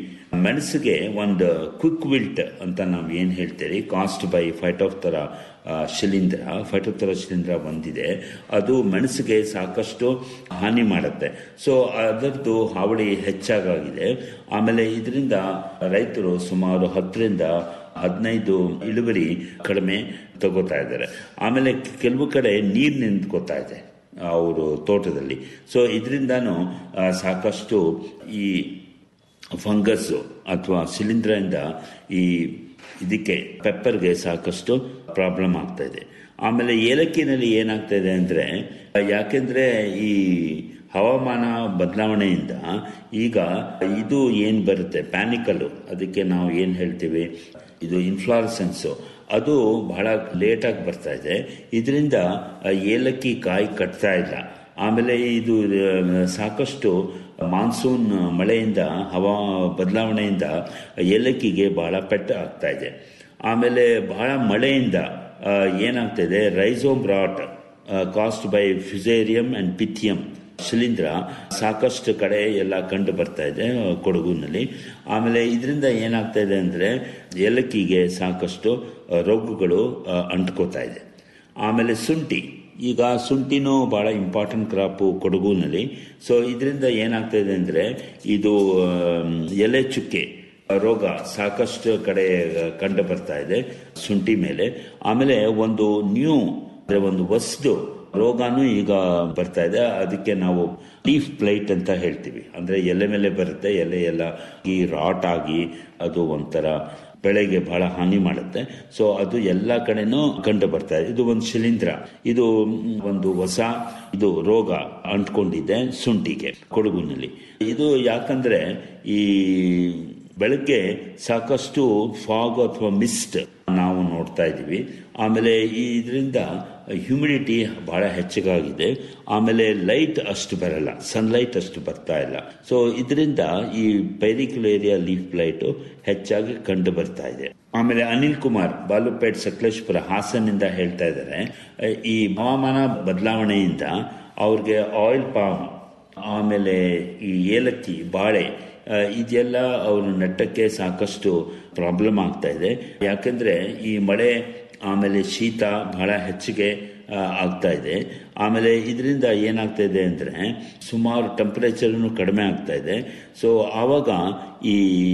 ಮೆಣಸಿಗೆ ಒಂದು ಕ್ವಿಕ್ ವಿಲ್ಟ್ ಅಂತ ನಾವು ಏನು ಹೇಳ್ತೀರಿ ಕಾಸ್ಟ್ ಬೈ ಫೈಟೋಫ್ತರ ಶಿಲೀಂಧ್ರ ಫೈಟೋಫ್ತರ ಶಿಲೀಂಧ್ರ ಬಂದಿದೆ ಅದು ಮೆಣಸಿಗೆ ಸಾಕಷ್ಟು ಹಾನಿ ಮಾಡುತ್ತೆ ಸೊ ಅದರದ್ದು ಹಾವಳಿ ಹೆಚ್ಚಾಗಿದೆ ಆಮೇಲೆ ಇದರಿಂದ ರೈತರು ಸುಮಾರು ಹತ್ತರಿಂದ ಹದಿನೈದು ಇಳುವರಿ ಕಡಿಮೆ ತಗೋತಾ ಇದ್ದಾರೆ ಆಮೇಲೆ ಕೆಲವು ಕಡೆ ನೀರು ನಿಂತ್ಕೋತಾ ಇದೆ ಅವರು ತೋಟದಲ್ಲಿ ಸೊ ಇದರಿಂದನೂ ಸಾಕಷ್ಟು ಈ ಫಂಗಸ್ ಅಥವಾ ಶಿಲೀಂಧ್ರದಿಂದ ಈ ಇದಕ್ಕೆ ಪೆಪ್ಪರ್ಗೆ ಸಾಕಷ್ಟು ಪ್ರಾಬ್ಲಮ್ ಆಗ್ತಾ ಇದೆ ಆಮೇಲೆ ಏಲಕ್ಕಿನಲ್ಲಿ ಏನಾಗ್ತಾ ಇದೆ ಅಂದರೆ ಯಾಕೆಂದರೆ ಈ ಹವಾಮಾನ ಬದಲಾವಣೆಯಿಂದ ಈಗ ಇದು ಏನು ಬರುತ್ತೆ ಪ್ಯಾನಿಕಲ್ಲು ಅದಕ್ಕೆ ನಾವು ಏನು ಹೇಳ್ತೀವಿ ಇದು ಇನ್ಫ್ಲಾರಸೆನ್ಸು ಅದು ಬಹಳ ಲೇಟಾಗಿ ಬರ್ತಾ ಇದೆ ಇದರಿಂದ ಏಲಕ್ಕಿ ಕಾಯಿ ಕಟ್ತಾ ಇಲ್ಲ ಆಮೇಲೆ ಇದು ಆ, ಸಾಕಷ್ಟು ಮಾನ್ಸೂನ್ ಮಳೆಯಿಂದ ಹವಾ ಬದಲಾವಣೆಯಿಂದ ಏಲಕ್ಕಿಗೆ ಬಹಳ ಪೆಟ್ಟು ಆಗ್ತಾ ಇದೆ ಆಮೇಲೆ ಬಹಳ ಮಳೆಯಿಂದ ಆ, ಏನಾಗ್ತಾ ಇದೆ rhizome rot caused by fusarium and pythium ಶಿಲೀಂಧ್ರ ಸಾಕಷ್ಟು ಕಡೆ ಎಲ್ಲ ಕಂಡು ಬರ್ತಾ ಇದೆ ಆ, ಕೊಡಗುನಲ್ಲಿ ಆಮೇಲೆ ಇದರಿಂದ ಏನಾಗ್ತಾ ಇದೆ ಅಂದರೆ ಏಲಕ್ಕಿಗೆ ಸಾಕಷ್ಟು ಆ, ರೋಗಗಳು ಆ, ಅಂಟ್ಕೋತಾ ಇದೆ ಆಮೇಲೆ ಶುಂಠಿ ಈಗ ಶುಂಠಿನೂ ಭಾಳ ಇಂಪಾರ್ಟೆಂಟ್ ಕ್ರಾಪು ಕೊಡಗುನಲ್ಲಿ ಸೊ ಇದರಿಂದ ಏನಾಗ್ತಾ ಇದೆ ಅಂದರೆ ಇದು ಆಮ್, ಎಲೆ ಚುಕ್ಕೆ ರೋಗ ಸಾಕಷ್ಟು ಕಡೆ ಕಂಡು ಬರ್ತಾ ಇದೆ ಶುಂಠಿ ಮೇಲೆ ಆಮೇಲೆ ಒಂದು ನ್ಯೂ ಅಂದ್ರೆ ಒಂದು ಹೊಸದು ರೋಗಾನು ಈಗ ಬರ್ತಾ ಇದೆ ಅದಕ್ಕೆ ನಾವು ಲೀಫ್ ಪ್ಲೈಟ್ ಅಂತ ಹೇಳ್ತೀವಿ ಅಂದ್ರೆ ಎಲೆ ಮೇಲೆ ಬರುತ್ತೆ ಎಲೆ ಎಲ್ಲ ಈ ರಾಟ್ ಆಗಿ ಅದು ಒಂಥರ ಬೆಳೆಗೆ ಬಹಳ ಹಾನಿ ಮಾಡುತ್ತೆ ಸೊ ಅದು ಎಲ್ಲ ಕಡೆನೂ ಕಂಡು ಬರ್ತಾ ಇದೆ ಇದು ಒಂದು ಶಿಲೀಂಧ್ರ ಇದು ಒಂದು ಹೊಸ ಇದು ರೋಗ ಅಂಟ್ಕೊಂಡಿದೆ ಶುಂಠಿಗೆ ಕೊಡಗುನಲ್ಲಿ ಇದು ಯಾಕಂದ್ರೆ ಈ ಬೆಳಗ್ಗೆ ಸಾಕಷ್ಟು ಫಾಗ್ ಅಥವಾ ಮಿಸ್ಟ್ ನಾವು ನೋಡ್ತಾ ಇದ್ದೀವಿ ಆಮೇಲೆ ಈ ಇದರಿಂದ ಹ್ಯೂಮಿಡಿಟಿ ಬಹಳ ಹೆಚ್ಚಿಗಾಗಿದೆ ಆಮೇಲೆ ಲೈಟ್ ಅಷ್ಟು ಬರಲ್ಲ ಸನ್ಲೈಟ್ ಅಷ್ಟು ಬರ್ತಾ ಇಲ್ಲ ಸೊ ಇದರಿಂದ ಈ ಪೈರಿಕ್ಯುಲೇರಿಯಾ ಲೀಫ್ ಲೈಟ್ ಹೆಚ್ಚಾಗಿ ಕಂಡು ಬರ್ತಾ ಇದೆ ಆಮೇಲೆ ಅನಿಲ್ ಕುಮಾರ್ ಬಾಲುಪೇಟ್ ಸಕಲೇಶ್ಪುರ ಹಾಸನಿಂದ ಹೇಳ್ತಾ ಇದ್ದಾರೆ ಈ ಹವಾಮಾನ ಬದಲಾವಣೆಯಿಂದ ಅವ್ರಿಗೆ ಆಯಿಲ್ ಪಾಮ್ ಆಮೇಲೆ ಈ ಏಲಕ್ಕಿ ಬಾಳೆ ಆ, ಇದೆಲ್ಲ ಅವರು ನೆಟ್ಟಕ್ಕೆ ಸಾಕಷ್ಟು ಪ್ರಾಬ್ಲಮ್ ಆಗ್ತಾ ಇದೆ ಯಾಕಂದ್ರೆ ಈ ಮಳೆ ಆಮೇಲೆ ಶೀತ ಬಹಳ ಹೆಚ್ಚಿಗೆ ಆ, ಆಗ್ತಾ ಇದೆ ಆಮೇಲೆ ಇದರಿಂದ ಏನಾಗ್ತಾ ಇದೆ ಅಂದರೆ ಸುಮಾರು ಟೆಂಪರೇಚರ್ನು ಕಡಿಮೆ ಆಗ್ತಾ ಇದೆ ಸೊ ಆವಾಗ ಈ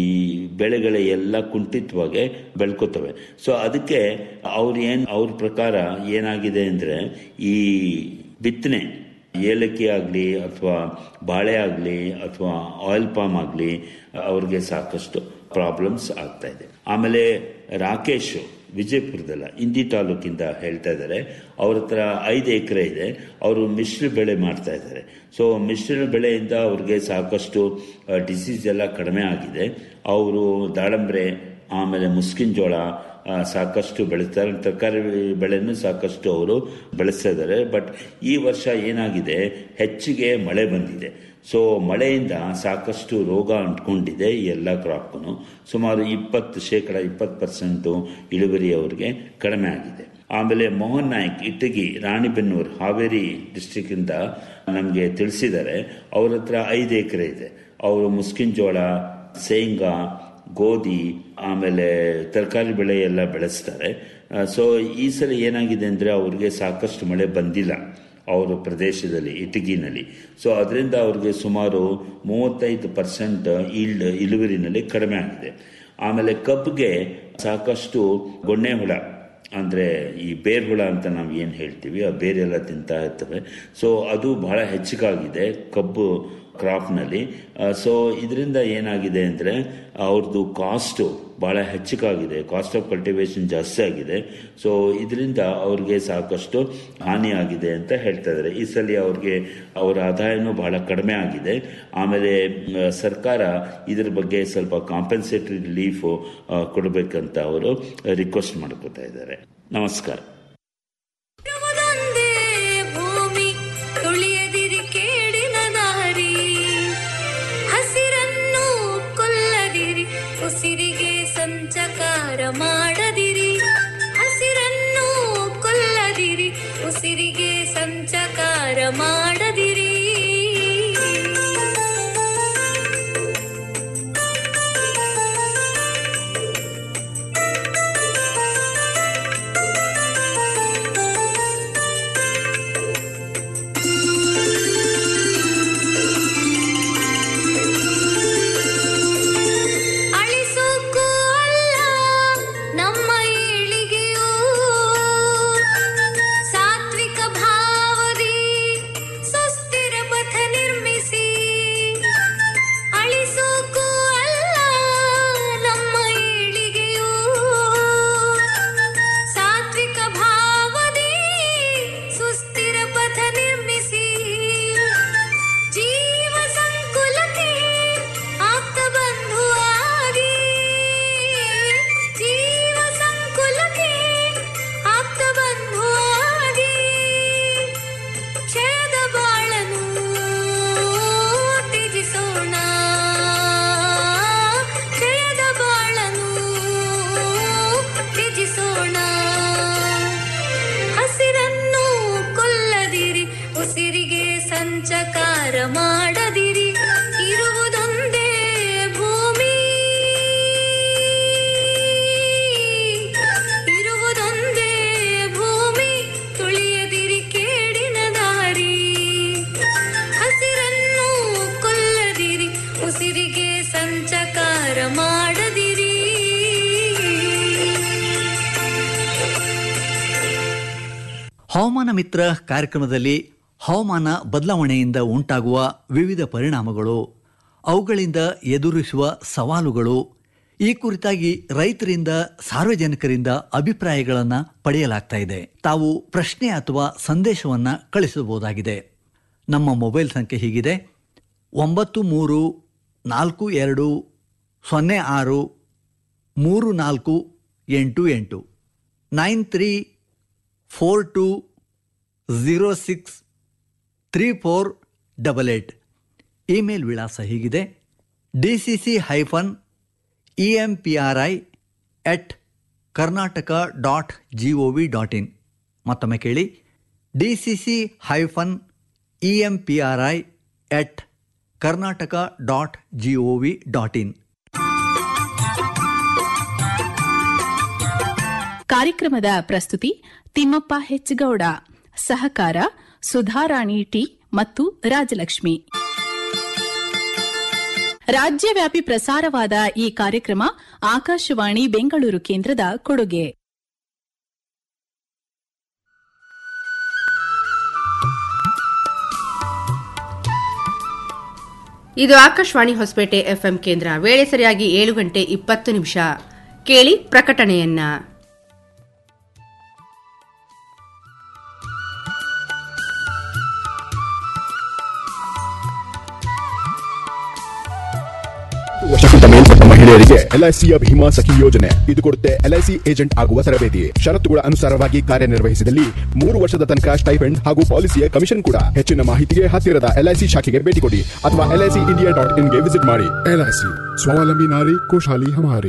ಬೆಳೆಗಳ ಎಲ್ಲ ಕುಂಠಿತವಾಗಿ ಬೆಳ್ಕೋತವೆ ಸೊ ಅದಕ್ಕೆ ಅವ್ರು ಏನು ಅವ್ರ ಪ್ರಕಾರ ಏನಾಗಿದೆ ಅಂದರೆ ಈ ಬಿತ್ತನೆ ಏಲಕ್ಕಿ ಆಗಲಿ ಅಥವಾ ಬಾಳೆ ಆಗಲಿ ಅಥವಾ ಆಯಿಲ್ ಪಾಮ್ ಆಗಲಿ ಅವ್ರಿಗೆ ಸಾಕಷ್ಟು ಪ್ರಾಬ್ಲಮ್ಸ್ ಆಗ್ತಾ ಇದೆ ಆಮೇಲೆ ರಾಕೇಶ್ ವಿಜಯಪುರದಲ್ಲ ಇಂಡಿ ತಾಲೂಕಿಂದ ಹೇಳ್ತಾ ಇದ್ದಾರೆ ಅವ್ರ ಹತ್ರ ಐದು ಎಕರೆ ಇದೆ ಅವರು ಮಿಶ್ರ ಬೆಳೆ ಮಾಡ್ತಾ ಇದ್ದಾರೆ ಸೊ ಮಿಶ್ರ ಬೆಳೆಯಿಂದ ಅವ್ರಿಗೆ ಸಾಕಷ್ಟು ಡಿಸೀಸ್ ಎಲ್ಲ ಕಡಿಮೆ ಆಗಿದೆ ಅವರು ದಾಳಂಬ್ರೆ ಆಮೇಲೆ ಮುಸ್ಕಿನ ಜೋಳ ಆ, ಸಾಕಷ್ಟು ಬೆಳೀತಾರೆ ತರಕಾರಿ ಬೆಳೆನೂ ಸಾಕಷ್ಟು ಅವರು ಬೆಳೆಸ್ತಾ ಇದ್ದಾರೆ ಬಟ್ ಈ ವರ್ಷ ಏನಾಗಿದೆ ಹೆಚ್ಚಿಗೆ ಮಳೆ ಬಂದಿದೆ ಸೊ ಮಳೆಯಿಂದ ಸಾಕಷ್ಟು ರೋಗ ಅಂಟ್ಕೊಂಡಿದೆ ಈ ಎಲ್ಲ ಕ್ರಾಪ್ಗೂ ಸುಮಾರು ಇಪ್ಪತ್ತು ಶೇಕಡ ಇಪ್ಪತ್ತು ಪರ್ಸೆಂಟು ಇಳುವರಿ ಅವರಿಗೆ ಕಡಿಮೆ ಆಗಿದೆ ಆಮೇಲೆ ಮೋಹನ್ ನಾಯ್ಕ್ ಇಟ್ಟಗಿ ರಾಣಿಬೆನ್ನೂರು ಹಾವೇರಿ ಡಿಸ್ಟಿಕ್ಕಿಂದ ನಮಗೆ ತಿಳಿಸಿದ್ದಾರೆ ಅವ್ರ ಹತ್ರ ಐದು ಎಕರೆ ಇದೆ ಅವರು ಮುಸ್ಕಿನ ಜೋಳ ಶೇಂಗಾ ಗೋಧಿ ಆಮೇಲೆ ತರಕಾರಿ ಬೆಳೆ ಎಲ್ಲ ಬೆಳೆಸ್ತಾರೆ ಸೊ ಈ ಸಲ ಏನಾಗಿದೆ ಅಂದರೆ ಅವ್ರಿಗೆ ಸಾಕಷ್ಟು ಮಳೆ ಬಂದಿಲ್ಲ ಅವರ ಪ್ರದೇಶದಲ್ಲಿ ಇಟಗಿನಲ್ಲಿ ಸೊ ಅದರಿಂದ ಅವ್ರಿಗೆ ಸುಮಾರು ಮೂವತ್ತೈದು ಪರ್ಸೆಂಟ್ ಈಲ್ಡ್ ಇಳುವರಿನಲ್ಲಿ ಕಡಿಮೆ ಆಗಿದೆ ಆಮೇಲೆ ಕಬ್ಬಿಗೆ ಸಾಕಷ್ಟು ಗೊಣ್ಣೆ ಹುಳ ಅಂದರೆ ಈ ಬೇರ್ ಹುಳ ಅಂತ ನಾವು ಏನು ಹೇಳ್ತೀವಿ ಆ ಬೇರೆಲ್ಲ ತಿಂತಾ ಇರ್ತವೆ ಸೊ ಅದು ಬಹಳ ಹೆಚ್ಚಿಗಾಗಿದೆ ಕಬ್ಬು ಕ್ರಾಪ್ನಲ್ಲಿ ಸೊ ಇದರಿಂದ ಏನಾಗಿದೆ ಅಂದರೆ ಅವ್ರದ್ದು ಕಾಸ್ಟು ಭಾಳ ಹೆಚ್ಚಿಗಾಗಿದೆ ಕಾಸ್ಟ್ ಆಫ್ ಕಲ್ಟಿವೇಶನ್ ಜಾಸ್ತಿ ಆಗಿದೆ ಸೊ ಇದರಿಂದ ಅವ್ರಿಗೆ ಸಾಕಷ್ಟು ಹಾನಿ ಆಗಿದೆ ಅಂತ ಹೇಳ್ತಾ ಇದ್ದಾರೆ ಈ ಸಲ ಅವ್ರಿಗೆ ಅವರ ಆದಾಯನೂ ಬಹಳ ಕಡಿಮೆ ಆಗಿದೆ ಆಮೇಲೆ ಮ್, ಸರ್ಕಾರ ಇದ್ರ ಬಗ್ಗೆ ಸ್ವಲ್ಪ ಕಾಂಪೆನ್ಸೇಟರಿ ರಿಲೀಫು ಕೊಡಬೇಕಂತ ಅವರು ರಿಕ್ವೆಸ್ಟ್ ಮಾಡ್ಕೋತಾ ಇದ್ದಾರೆ ನಮಸ್ಕಾರ ಇರುವುದೊಂದೇ ಭೂಮಿ ತುಳಿಯದಿರಿ ಕೇಡಿನ ದಾರಿ ಹಸಿರನ್ನು ಕೊಲ್ಲದಿರಿ ಉಸಿರಿಗೆ ಸಂಚಕಾರ ಮಾಡದಿರಿ ಹಸಿರನ್ನು ಕೊಲ್ಲದಿರಿ ಉಸಿರಿಗೆ ಸಂಚಕಾರ ಮಾಡದಿರಿ ಅಳಿಸೋಕ್ಕೂ ಅಲ್ಲ ಹವಾಮಾನ ಮಿತ್ರ ಕಾರ್ಯಕ್ರಮದಲ್ಲಿ ಹವಾಮಾನ ಬದಲಾವಣೆಯಿಂದ ಉಂಟಾಗುವ ವಿವಿಧ ಪರಿಣಾಮಗಳು ಅವುಗಳಿಂದ ಎದುರಿಸುವ ಸವಾಲುಗಳು ಈ ಕುರಿತಾಗಿ ರೈತರಿಂದ ಸಾರ್ವಜನಿಕರಿಂದ ಅಭಿಪ್ರಾಯಗಳನ್ನು ಪಡೆಯಲಾಗ್ತಾ ಇದೆ ತಾವು ಪ್ರಶ್ನೆ ಅಥವಾ ಸಂದೇಶವನ್ನು ಕಳಿಸಬಹುದಾಗಿದೆ ನಮ್ಮ ಮೊಬೈಲ್ ಸಂಖ್ಯೆ ಹೀಗಿದೆ ಒಂಬತ್ತು ಮೂರು ನಾಲ್ಕು ಎರಡು ಸೊನ್ನೆ ಆರು ಮೂರು ನಾಲ್ಕು ಎಂಟು ಎಂಟು nine three four two zero six three four double eight email ವಿಳಾಸ ಹೀಗಿದೆ D C C hyphen E M P R I at Karnataka dot G O V dot in ಮತ್ತೊಮ್ಮೆ ಕೇಳಿ D C C hyphen E M P R I at Karnataka dot G O V dot in ಕಾರ್ಯಕ್ರಮದ ಪ್ರಸ್ತುತಿ ತಿಮ್ಮಪ್ಪ ಹೆಚ್ಗೌಡ ಸಹಕಾರ Sudharani T ಮತ್ತು ರಾಜಲಕ್ಷ್ಮಿ ರಾಜ್ಯವ್ಯಾಪಿ ಪ್ರಸಾರವಾದ ಈ ಕಾರ್ಯಕ್ರಮ ಆಕಾಶವಾಣಿ ಬೆಂಗಳೂರು ಕೇಂದ್ರದ ಕೊಡುಗೆ ಇದು ಆಕಾಶವಾಣಿ ಹೊಸಪೇಟೆ ಎಫ್ಎಂ ಕೇಂದ್ರ ವೇಳೆ ಸರಿಯಾಗಿ ಏಳು ಗಂಟೆ ಇಪ್ಪತ್ತು ನಿಮಿಷ ಕೇಳಿ ಪ್ರಕಟಣೆಯನ್ನ ವರ್ಷಕ್ಕಿಂತ ಮೇಲ್ಪಟ್ಟ ಮಹಿಳೆಯರಿಗೆ ಎಲ್ಐಸಿಯ ಭೀಮಾ ಸಖಿ ಯೋಜನೆ ಇದು ಕೊಡುತ್ತೆ ಎಲ್ಐಸಿ ಏಜೆಂಟ್ ಆಗುವ ತರಬೇತಿ ಷರತ್ತುಗಳ ಅನುಸಾರವಾಗಿ ಕಾರ್ಯನಿರ್ವಹಿಸಿದಲ್ಲಿ ಮೂರು ವರ್ಷದ ತನಕ ಸ್ಟೈಫೆಂಡ್ ಹಾಗೂ ಪಾಲಿಸಿಯ ಕಮಿಷನ್ ಕೂಡ ಹೆಚ್ಚಿನ ಮಾಹಿತಿಗೆ ಹತ್ತಿರದ ಎಲ್ಐಸಿ ಶಾಖೆಗೆ ಭೇಟಿ ಕೊಡಿ ಅಥವಾ ಎಲ್ಐಸಿ ಇಂಡಿಯಾ ಡಾಟ್ ಇನ್ಗೆ ವಿಸಿಟ್ ಮಾಡಿ ಎಲ್ಐಸಿ ಸ್ವಾವಲಂಬಿ ನಾರಿ ಖುಷಹಾಲಿ ಹಮಾರಿ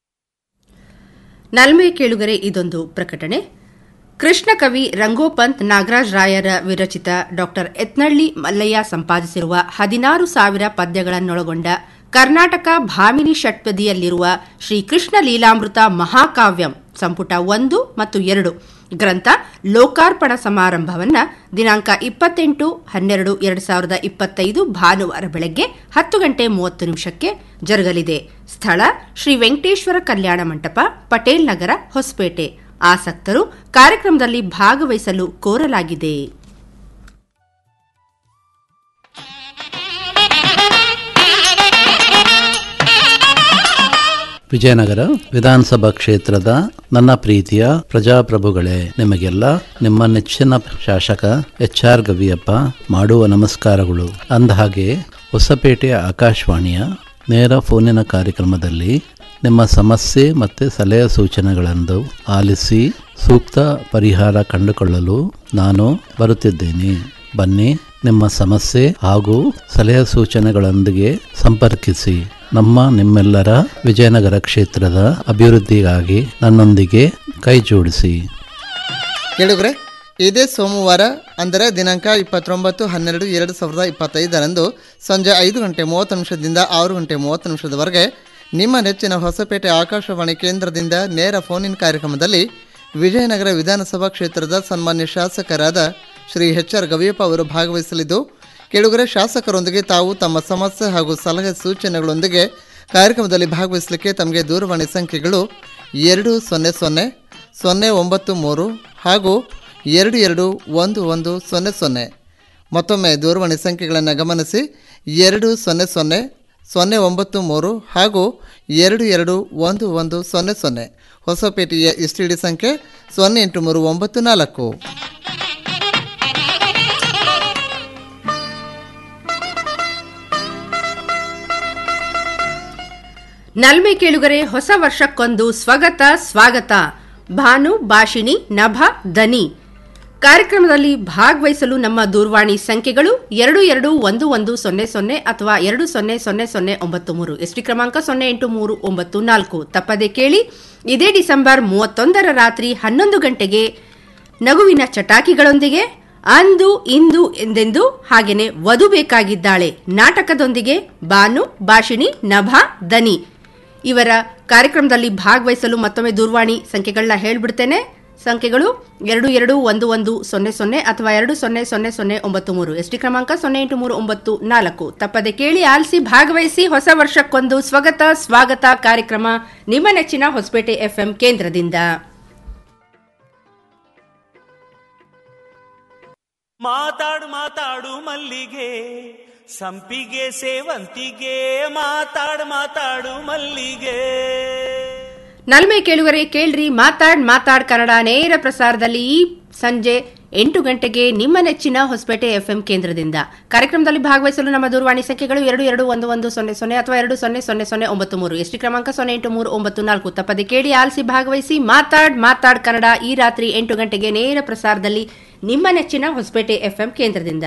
ನಲ್ಮೆ ಕೇಳುಗರೆ ಇದೊಂದು ಪ್ರಕಟಣೆ ಕೃಷ್ಣ ಕವಿ ರಂಗೋಪಂತ್ ನಾಗರಾಜ್ ರಾಯರ ವಿರಚಿತ ಡಾಕ್ಟರ್ ಎತ್ನಳ್ಳಿ ಮಲ್ಲಯ್ಯ ಸಂಪಾದಿಸಿರುವ ಹದಿನಾರು ಸಾವಿರ ಪದ್ಯಗಳನ್ನೊಳಗೊಂಡ ಕರ್ನಾಟಕ ಭಾಮಿನಿ ಷಟ್ಪದಿಯಲ್ಲಿರುವ ಶ್ರೀ ಕೃಷ್ಣ ಲೀಲಾಮೃತ ಮಹಾಕಾವ್ಯಂ ಸಂಪುಟ ಒಂದು ಮತ್ತು ಎರಡು ಗ್ರಂಥ ಲೋಕಾರ್ಪಣ ಸಮಾರಂಭವನ್ನ ದಿನಾಂಕ ಇಪ್ಪತ್ತೆಂಟು ಹನ್ನೆರಡು ಎರಡು ಸಾವಿರದ ಇಪ್ಪತ್ತೈದು ಭಾನುವಾರ ಬೆಳಗ್ಗೆ ಹತ್ತು ಗಂಟೆ ಮೂವತ್ತು ನಿಮಿಷಕ್ಕೆ ಜರುಗಲಿದೆ ಸ್ಥಳ ಶ್ರೀ ವೆಂಕಟೇಶ್ವರ ಕಲ್ಯಾಣ ಮಂಟಪ ಪಟೇಲ್ ನಗರ ಹೊಸಪೇಟೆ ಆಸಕ್ತರು ಕಾರ್ಯಕ್ರಮದಲ್ಲಿ ಭಾಗವಹಿಸಲು ಕೋರಲಾಗಿದೆ ವಿಜಯನಗರ ವಿಧಾನಸಭಾ ಕ್ಷೇತ್ರದ ನನ್ನ ಪ್ರೀತಿಯ ಪ್ರಜಾಪ್ರಭುಗಳೇ ನಿಮಗೆಲ್ಲ ನಿಮ್ಮ ನೆಚ್ಚಿನ ಶಾಸಕ ಎಚ್ ಆರ್ ಗವಿಯಪ್ಪ ಮಾಡುವ ನಮಸ್ಕಾರಗಳು ಅಂದಹಾಗೆ ಹೊಸಪೇಟೆಯ ಆಕಾಶವಾಣಿಯ ನೇರ ಫೋನಿನ ಕಾರ್ಯಕ್ರಮದಲ್ಲಿ ನಿಮ್ಮ ಸಮಸ್ಯೆ ಮತ್ತು ಸಲಹೆ ಸೂಚನೆಗಳನ್ನು ಆಲಿಸಿ ಸೂಕ್ತ ಪರಿಹಾರ ಕಂಡುಕೊಳ್ಳಲು ನಾನು ಬರುತ್ತಿದ್ದೇನೆ ಬನ್ನಿ ನಿಮ್ಮ ಸಮಸ್ಯೆ ಹಾಗೂ ಸಲಹೆ ಸೂಚನೆಗಳೊಂದಿಗೆ ಸಂಪರ್ಕಿಸಿ ನಮ್ಮ ನಿಮ್ಮೆಲ್ಲರ ವಿಜಯನಗರ ಕ್ಷೇತ್ರದ ಅಭಿವೃದ್ಧಿಗಾಗಿ ನನ್ನೊಂದಿಗೆ ಕೈ ಜೋಡಿಸಿ ಕೇಳುಗ್ರೆ ಇದೇ ಸೋಮವಾರ ಅಂದರೆ ದಿನಾಂಕ ಇಪ್ಪತ್ತೊಂಬತ್ತು ಹನ್ನೆರಡು ಎರಡು ಸಾವಿರದ ಇಪ್ಪತ್ತೈದರಂದು ಸಂಜೆ ಐದು ಗಂಟೆ ಮೂವತ್ತು ನಿಮಿಷದಿಂದ ಆರು ಗಂಟೆ ಮೂವತ್ತು ನಿಮಿಷದವರೆಗೆ ನಿಮ್ಮ ನೆಚ್ಚಿನ ಹೊಸಪೇಟೆ ಆಕಾಶವಾಣಿ ಕೇಂದ್ರದಿಂದ ನೇರ ಫೋನ್ ಇನ್ ಕಾರ್ಯಕ್ರಮದಲ್ಲಿ ವಿಜಯನಗರ ವಿಧಾನಸಭಾ ಕ್ಷೇತ್ರದ ಸನ್ಮಾನ್ಯ ಶಾಸಕರಾದ ಶ್ರೀ ಎಚ್ ಆರ್ ಗವಿಯಪ್ಪ ಅವರು ಭಾಗವಹಿಸಲಿದ್ದು ಕೆಳಗರೆ ಶಾಸಕರೊಂದಿಗೆ ತಾವು ತಮ್ಮ ಸಮಸ್ಯೆ ಹಾಗೂ ಸಲಹೆ ಸೂಚನೆಗಳೊಂದಿಗೆ ಕಾರ್ಯಕ್ರಮದಲ್ಲಿ ಭಾಗವಹಿಸಲಿಕ್ಕೆ ತಮಗೆ ದೂರವಾಣಿ ಸಂಖ್ಯೆಗಳು ಎರಡು ಸೊನ್ನೆ ಸೊನ್ನೆ ಸೊನ್ನೆ ಒಂಬತ್ತು ಮೂರು ಹಾಗೂ ಎರಡು ಎರಡು ಒಂದು ಒಂದು ಸೊನ್ನೆ ಸೊನ್ನೆ ಮತ್ತೊಮ್ಮೆ ದೂರವಾಣಿ ಸಂಖ್ಯೆಗಳನ್ನು ಗಮನಿಸಿ ಎರಡು ಸೊನ್ನೆ ಸೊನ್ನೆ ಸೊನ್ನೆ ಒಂಬತ್ತು ಮೂರು ಹಾಗೂ ಎರಡು ಎರಡು ಒಂದು ಒಂದು ಸೊನ್ನೆ ಸೊನ್ನೆ ಹೊಸಪೇಟೆಯ ಎಸ್ ಟಿ ಡಿ ಸಂಖ್ಯೆ ಸೊನ್ನೆ ಎಂಟು ಮೂರು ಒಂಬತ್ತು ನಾಲ್ಕು ನಲ್ಮೆ ಕೇಳುಗರೆ ಹೊಸ ವರ್ಷಕ್ಕೊಂದು ಸ್ವಗತ ಸ್ವಾಗತ ಭಾನು ಭಾಷಿಣಿ ನಭ ದನಿ ಕಾರ್ಯಕ್ರಮದಲ್ಲಿ ಭಾಗವಹಿಸಲು ನಮ್ಮ ದೂರವಾಣಿ ಸಂಖ್ಯೆಗಳು ಎರಡು ಎರಡು ಒಂದು ಒಂದು ಸೊನ್ನೆ ಸೊನ್ನೆ ಅಥವಾ ಎರಡು ಸೊನ್ನೆ ಸೊನ್ನೆ ಸೊನ್ನೆ ಒಂಬತ್ತು ಮೂರು ಎಸ್ಟಿ ಕ್ರಮಾಂಕ ಸೊನ್ನೆ ಎಂಟು ಮೂರು ಒಂಬತ್ತು ನಾಲ್ಕು ತಪ್ಪದೆ ಕೇಳಿ ಇದೇ ಡಿಸೆಂಬರ್ ಮೂವತ್ತೊಂದರ ರಾತ್ರಿ ಹನ್ನೊಂದು ಗಂಟೆಗೆ ನಗುವಿನ ಚಟಾಕಿಗಳೊಂದಿಗೆ ಅಂದು ಇಂದು ಎಂದೆಂದು ಹಾಗೇನೆ ವಧು ಬೇಕಾಗಿದ್ದಾಳೆ ನಾಟಕದೊಂದಿಗೆ ಬಾನು ಭಾಷಿಣಿ ನಭ ದನಿ ಇವರ ಕಾರ್ಯಕ್ರಮದಲ್ಲಿ ಭಾಗವಹಿಸಲು ಮತ್ತೊಮ್ಮೆ ದೂರವಾಣಿ ಸಂಖ್ಯೆಗಳನ್ನ ಹೇಳ್ಬಿಡ್ತೇನೆ ಸಂಖ್ಯೆಗಳು ಎರಡು ಎರಡು ಒಂದು ಒಂದು ಸೊನ್ನೆ ಸೊನ್ನೆ ಅಥವಾ ಎರಡು ಸೊನ್ನೆ ಸೊನ್ನೆ ಸೊನ್ನೆ ಒಂಬತ್ತು ಮೂರು ಎಸ್ಟಿ ಕ್ರಮಾಂಕ ಸೊನ್ನೆ ಎಂಟು ಮೂರು ಒಂಬತ್ತು ನಾಲ್ಕು ತಪ್ಪದೆ ಕೇಳಿ ಆಲಿಸಿ ಭಾಗವಹಿಸಿ ಹೊಸ ವರ್ಷಕ್ಕೊಂದು ಸ್ವಗತ ಸ್ವಾಗತ ಕಾರ್ಯಕ್ರಮ ನಿಮ್ಮ ನೆಚ್ಚಿನ ಹೊಸಪೇಟೆ ಎಫ್ಎಂ ಕೇಂದ್ರದಿಂದ ಮಾತಾಡು ಮಾತಾಡು ಮಲ್ಲಿಗೆ ಸಂಪಿಗೆ ಸೇವಂತಿಗೆ ಮಾತಾಡು ಮಾತಾಡು ಮಲ್ಲಿಗೆ ನಲ್ಮೆ ಕೇಳುಗರೆ ಕೇಳ್ರಿ ಮಾತಾಡ್ ಮಾತಾಡ್ ಕನ್ನಡ ನೇರ ಪ್ರಸಾರದಲ್ಲಿ ಈ ಸಂಜೆ ಎಂಟು ಗಂಟೆಗೆ ನಿಮ್ಮ ನೆಚ್ಚಿನ ಹೊಸಪೇಟೆ ಎಫ್ಎಂ ಕೇಂದ್ರದಿಂದ ಕಾರ್ಯಕ್ರಮದಲ್ಲಿ ಭಾಗವಹಿಸಲು ನಮ್ಮ ದೂರವಾಣಿ ಸಂಖ್ಯೆಗಳು ಎರಡು ಎರಡು ಒಂದು ಒಂದು ಸೊನ್ನೆ ಸೊನ್ನೆ ಅಥವಾ ಎರಡು ಸೊನ್ನೆ ಸೊನ್ನೆ ಸೊನ್ನೆ ಒಂಬತ್ತು ಮೂರು ಎಸ್ಟಿ ಕ್ರಮಾಂಕ ಸೊನ್ನೆ ಎಂಟು ಮೂರು ಒಂಬತ್ತು ನಾಲ್ಕು ತಪ್ಪದೆ ಕೇಳಿ ಆಲಿಸಿ ಭಾಗವಹಿಸಿ ಮಾತಾಡ್ ಮಾತಾಡ್ ಕನ್ನಡ ಈ ರಾತ್ರಿ ಎಂಟು ಗಂಟೆಗೆ ನೇರ ಪ್ರಸಾರದಲ್ಲಿ ನಿಮ್ಮ ನೆಚ್ಚಿನ ಹೊಸಪೇಟೆ ಎಫ್ಎಂ ಕೇಂದ್ರದಿಂದ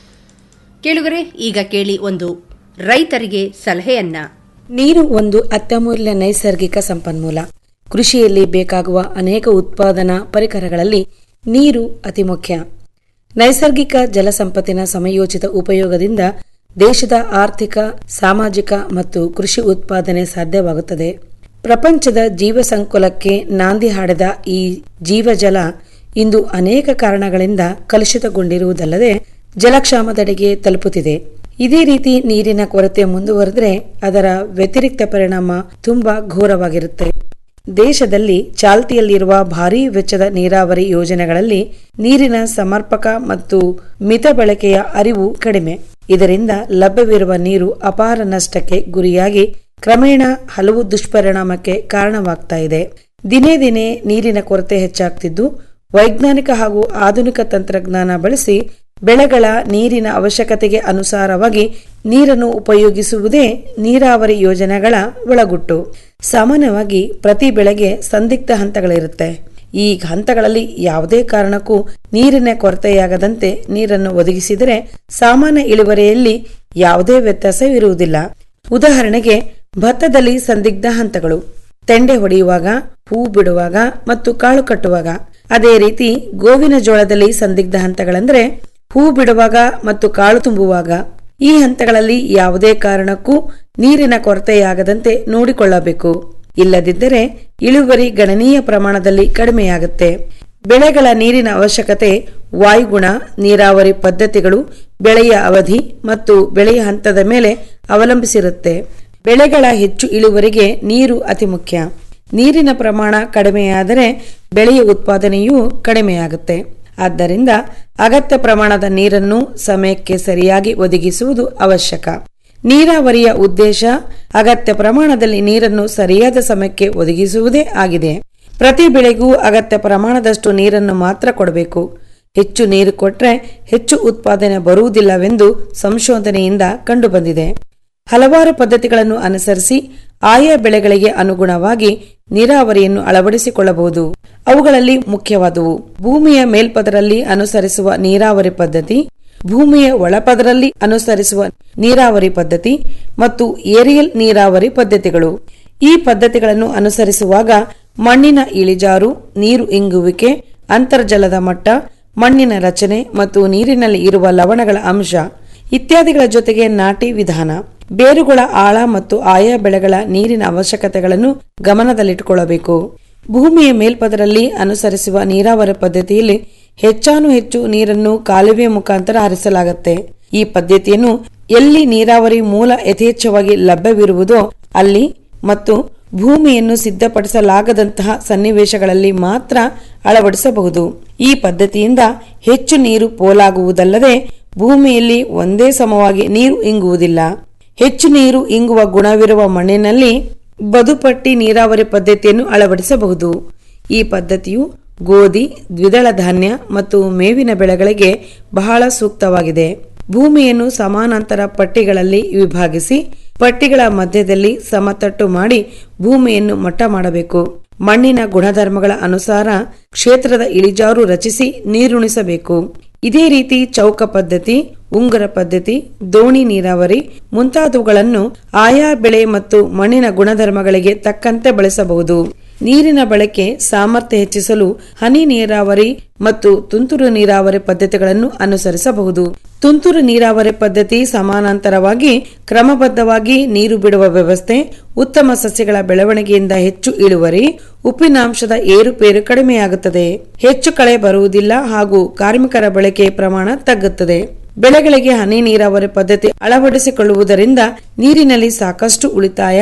ಕೇಳುಗರೆ ಈಗ ಕೇಳಿ ಒಂದು ರೈತರಿಗೆ ಸಲಹೆಯನ್ನ ನೀರು ಒಂದು ಅತ್ಯಮೂಲ್ಯ ನೈಸರ್ಗಿಕ ಸಂಪನ್ಮೂಲ ಕೃಷಿಯಲ್ಲಿ ಬೇಕಾಗುವ ಅನೇಕ ಉತ್ಪಾದನಾ ಪರಿಕರಗಳಲ್ಲಿ ನೀರು ಅತಿ ಮುಖ್ಯ ನೈಸರ್ಗಿಕ ಜಲಸಂಪತ್ತಿನ ಸಮಯೋಚಿತ ಉಪಯೋಗದಿಂದ ದೇಶದ ಆರ್ಥಿಕ ಸಾಮಾಜಿಕ ಮತ್ತು ಕೃಷಿ ಉತ್ಪಾದನೆ ಸಾಧ್ಯವಾಗುತ್ತದೆ ಪ್ರಪಂಚದ ಜೀವಸಂಕುಲಕ್ಕೆ ನಾಂದಿ ಹಾಡಿದ ಈ ಜೀವಜಲ ಇಂದು ಅನೇಕ ಕಾರಣಗಳಿಂದ ಕಲುಷಿತಗೊಂಡಿರುವುದಲ್ಲದೆ ಜಲಕ್ಷಾಮದೆಡೆಗೆ ತಲುಪುತ್ತಿದೆ ಇದೇ ರೀತಿ ನೀರಿನ ಕೊರತೆ ಮುಂದುವರೆದ್ರೆ ಅದರ ವ್ಯತಿರಿಕ್ತ ಪರಿಣಾಮ ತುಂಬಾ ಘೋರವಾಗಿರುತ್ತೆ ದೇಶದಲ್ಲಿ ಚಾಲ್ತಿಯಲ್ಲಿರುವ ಭಾರೀ ವೆಚ್ಚದ ನೀರಾವರಿ ಯೋಜನೆಗಳಲ್ಲಿ ನೀರಿನ ಸಮರ್ಪಕ ಮತ್ತು ಮಿತ ಬಳಕೆಯ ಅರಿವು ಕಡಿಮೆ ಇದರಿಂದ ಲಭ್ಯವಿರುವ ನೀರು ಅಪಾರ ನಷ್ಟಕ್ಕೆ ಗುರಿಯಾಗಿ ಕ್ರಮೇಣ ಹಲವು ದುಷ್ಪರಿಣಾಮಕ್ಕೆ ಕಾರಣವಾಗ್ತಾ ಇದೆ ದಿನೇ ದಿನೇ ನೀರಿನ ಕೊರತೆ ಹೆಚ್ಚಾಗ್ತಿದ್ದು ವೈಜ್ಞಾನಿಕ ಹಾಗೂ ಆಧುನಿಕ ತಂತ್ರಜ್ಞಾನ ಬಳಸಿ ಬೆಳೆಗಳ ನೀರಿನ ಅವಶ್ಯಕತೆಗೆ ಅನುಸಾರವಾಗಿ ನೀರನ್ನು ಉಪಯೋಗಿಸುವುದೇ ನೀರಾವರಿ ಯೋಜನೆಗಳ ಒಳಗುಟ್ಟು ಸಾಮಾನ್ಯವಾಗಿ ಪ್ರತಿ ಬೆಳೆಗೆ ಸಂದಿಗ್ಧ ಹಂತಗಳಿರುತ್ತೆ ಈ ಹಂತಗಳಲ್ಲಿ ಯಾವುದೇ ಕಾರಣಕ್ಕೂ ನೀರಿನ ಕೊರತೆಯಾಗದಂತೆ ನೀರನ್ನು ಒದಗಿಸಿದರೆ ಸಾಮಾನ್ಯ ಇಳುವರಿಯಲ್ಲಿ ಯಾವುದೇ ವ್ಯತ್ಯಾಸವಿರುವುದಿಲ್ಲ ಉದಾಹರಣೆಗೆ ಭತ್ತದಲ್ಲಿ ಸಂದಿಗ್ಧ ಹಂತಗಳು ತೆಂಡೆ ಹೊಡೆಯುವಾಗ ಹೂ ಬಿಡುವಾಗ ಮತ್ತು ಕಾಳು ಕಟ್ಟುವಾಗ ಅದೇ ರೀತಿ ಗೋವಿನ ಜೋಳದಲ್ಲಿ ಸಂದಿಗ್ಧ ಹಂತಗಳೆಂದರೆ ಹೂ ಬಿಡುವಾಗ ಮತ್ತು ಕಾಳು ತುಂಬುವಾಗ ಈ ಹಂತಗಳಲ್ಲಿ ಯಾವುದೇ ಕಾರಣಕ್ಕೂ ನೀರಿನ ಕೊರತೆಯಾಗದಂತೆ ನೋಡಿಕೊಳ್ಳಬೇಕು ಇಲ್ಲದಿದ್ದರೆ ಇಳುವರಿ ಗಣನೀಯ ಪ್ರಮಾಣದಲ್ಲಿ ಕಡಿಮೆಯಾಗುತ್ತೆ ಬೆಳೆಗಳ ನೀರಿನ ಅವಶ್ಯಕತೆ ವಾಯುಗುಣ ನೀರಾವರಿ ಪದ್ಧತಿಗಳು ಬೆಳೆಯ ಅವಧಿ ಮತ್ತು ಬೆಳೆಯ ಹಂತದ ಮೇಲೆ ಅವಲಂಬಿಸಿರುತ್ತೆ ಬೆಳೆಗಳ ಹೆಚ್ಚು ಇಳುವರಿಗೆ ನೀರು ಅತಿ ಮುಖ್ಯ ನೀರಿನ ಪ್ರಮಾಣ ಕಡಿಮೆಯಾದರೆ ಬೆಳೆಯ ಉತ್ಪಾದನೆಯೂ ಕಡಿಮೆಯಾಗುತ್ತೆ ಆದ್ದರಿಂದ ಅಗತ್ಯ ಪ್ರಮಾಣದ ನೀರನ್ನು ಸಮಯಕ್ಕೆ ಸರಿಯಾಗಿ ಒದಗಿಸುವುದು ಅವಶ್ಯಕ ನೀರಾವರಿಯ ಉದ್ದೇಶ ಅಗತ್ಯ ಪ್ರಮಾಣದಲ್ಲಿ ನೀರನ್ನು ಸರಿಯಾದ ಸಮಯಕ್ಕೆ ಒದಗಿಸುವುದೇ ಆಗಿದೆ ಪ್ರತಿ ಬೆಳೆಗೂ ಅಗತ್ಯ ಪ್ರಮಾಣದಷ್ಟು ನೀರನ್ನು ಮಾತ್ರ ಕೊಡಬೇಕು ಹೆಚ್ಚು ನೀರು ಕೊಟ್ರೆ ಹೆಚ್ಚು ಉತ್ಪಾದನೆ ಬರುವುದಿಲ್ಲವೆಂದು ಸಂಶೋಧನೆಯಿಂದ ಕಂಡುಬಂದಿದೆ ಹಲವಾರು ಪದ್ಧತಿಗಳನ್ನು ಅನುಸರಿಸಿ ಆಯಾ ಬೆಳೆಗಳಿಗೆ ಅನುಗುಣವಾಗಿ ನೀರಾವರಿಯನ್ನು ಅಳವಡಿಸಿಕೊಳ್ಳಬಹುದು ಅವುಗಳಲ್ಲಿ ಮುಖ್ಯವಾದವು ಭೂಮಿಯ ಮೇಲ್ಪದರಲ್ಲಿ ಅನುಸರಿಸುವ ನೀರಾವರಿ ಪದ್ಧತಿ ಭೂಮಿಯ ಒಳಪದರಲ್ಲಿ ಅನುಸರಿಸುವ ನೀರಾವರಿ ಪದ್ಧತಿ ಮತ್ತು ಏರಿಯಲ್ ನೀರಾವರಿ ಪದ್ಧತಿಗಳು ಈ ಪದ್ಧತಿಗಳನ್ನು ಅನುಸರಿಸುವಾಗ ಮಣ್ಣಿನ ಇಳಿಜಾರು ನೀರು ಇಂಗುವಿಕೆ ಅಂತರ್ಜಲದ ಮಟ್ಟ ಮಣ್ಣಿನ ರಚನೆ ಮತ್ತು ನೀರಿನಲ್ಲಿ ಇರುವ ಲವಣಗಳ ಅಂಶ ಇತ್ಯಾದಿಗಳ ಜೊತೆಗೆ ನಾಟಿ ವಿಧಾನ ಬೇರುಗಳ ಆಳ ಮತ್ತು ಆಯಾ ಬೆಳೆಗಳ ನೀರಿನ ಅವಶ್ಯಕತೆಗಳನ್ನು ಗಮನದಲ್ಲಿಟ್ಟುಕೊಳ್ಳಬೇಕು ಭೂಮಿಯ ಮೇಲ್ಪದರಲ್ಲಿ ಅನುಸರಿಸುವ ನೀರಾವರಿ ಪದ್ಧತಿಯಲ್ಲಿ ಹೆಚ್ಚಾನು ಹೆಚ್ಚು ನೀರನ್ನು ಕಾಲುವೆ ಮುಖಾಂತರ ಹರಿಸಲಾಗುತ್ತೆ ಈ ಪದ್ಧತಿಯನ್ನು ಎಲ್ಲಿ ನೀರಾವರಿ ಮೂಲ ಯಥೇಚ್ಛವಾಗಿ ಲಭ್ಯವಿರುವುದೋ ಅಲ್ಲಿ ಮತ್ತು ಭೂಮಿಯನ್ನು ಸಿದ್ಧಪಡಿಸಲಾಗದಂತಹ ಸನ್ನಿವೇಶಗಳಲ್ಲಿ ಮಾತ್ರ ಅಳವಡಿಸಬಹುದು ಈ ಪದ್ಧತಿಯಿಂದ ಹೆಚ್ಚು ನೀರು ಪೋಲಾಗುವುದಲ್ಲದೆ ಭೂಮಿಯಲ್ಲಿ ಒಂದೇ ಸಮವಾಗಿ ನೀರು ಇಂಗುವುದಿಲ್ಲ ಹೆಚ್ಚು ನೀರು ಇಂಗುವ ಗುಣವಿರುವ ಮಣ್ಣಿನಲ್ಲಿ ಬದುಪಟ್ಟಿ ನೀರಾವರಿ ಪದ್ಧತಿಯನ್ನು ಅಳವಡಿಸಬಹುದು ಈ ಪದ್ಧತಿಯು ಗೋಧಿ ದ್ವಿದಳ ಧಾನ್ಯ ಮತ್ತು ಮೇವಿನ ಬೆಳೆಗಳಿಗೆ ಬಹಳ ಸೂಕ್ತವಾಗಿದೆ ಭೂಮಿಯನ್ನು ಸಮಾನಾಂತರ ಪಟ್ಟಿಗಳಲ್ಲಿ ವಿಭಾಗಿಸಿ ಪಟ್ಟಿಗಳ ಮಧ್ಯದಲ್ಲಿ ಸಮತಟ್ಟು ಮಾಡಿ ಭೂಮಿಯನ್ನು ಮಟ್ಟ ಮಾಡಬೇಕು ಮಣ್ಣಿನ ಗುಣಧರ್ಮಗಳ ಅನುಸಾರ ಕ್ಷೇತ್ರದ ಇಳಿಜಾರು ರಚಿಸಿ ನೀರುಣಿಸಬೇಕು ಇದೇ ರೀತಿ ಚೌಕ ಪದ್ಧತಿ ಉಂಗುರ ಪದ್ಧತಿ ದೋಣಿ ನೀರಾವರಿ ಮುಂತಾದವುಗಳನ್ನು ಆಯಾ ಬೆಳೆ ಮತ್ತು ಮಣ್ಣಿನ ಗುಣಧರ್ಮಗಳಿಗೆ ತಕ್ಕಂತೆ ಬಳಸಬಹುದು ನೀರಿನ ಬಳಕೆ ಸಾಮರ್ಥ್ಯ ಹೆಚ್ಚಿಸಲು ಹನಿ ನೀರಾವರಿ ಮತ್ತು ತುಂತುರು ನೀರಾವರಿ ಪದ್ಧತಿಗಳನ್ನು ಅನುಸರಿಸಬಹುದು ತುಂತುರು ನೀರಾವರಿ ಪದ್ಧತಿ ಸಮಾನಾಂತರವಾಗಿ ಕ್ರಮಬದ್ಧವಾಗಿ ನೀರು ಬಿಡುವ ವ್ಯವಸ್ಥೆ ಉತ್ತಮ ಸಸ್ಯಗಳ ಬೆಳವಣಿಗೆಯಿಂದ ಹೆಚ್ಚು ಇಳುವರಿ ಉಪ್ಪಿನಾಂಶದ ಏರುಪೇರು ಕಡಿಮೆಯಾಗುತ್ತದೆ ಹೆಚ್ಚು ಕಳೆ ಬರುವುದಿಲ್ಲ ಹಾಗೂ ಕಾರ್ಮಿಕರ ಬಳಕೆ ಪ್ರಮಾಣ ತಗ್ಗುತ್ತದೆ ಬೆಳೆಗಳಿಗೆ ಹನಿ ನೀರಾವರಿ ಪದ್ಧತಿ ಅಳವಡಿಸಿಕೊಳ್ಳುವುದರಿಂದ ನೀರಿನಲ್ಲಿ ಸಾಕಷ್ಟು ಉಳಿತಾಯ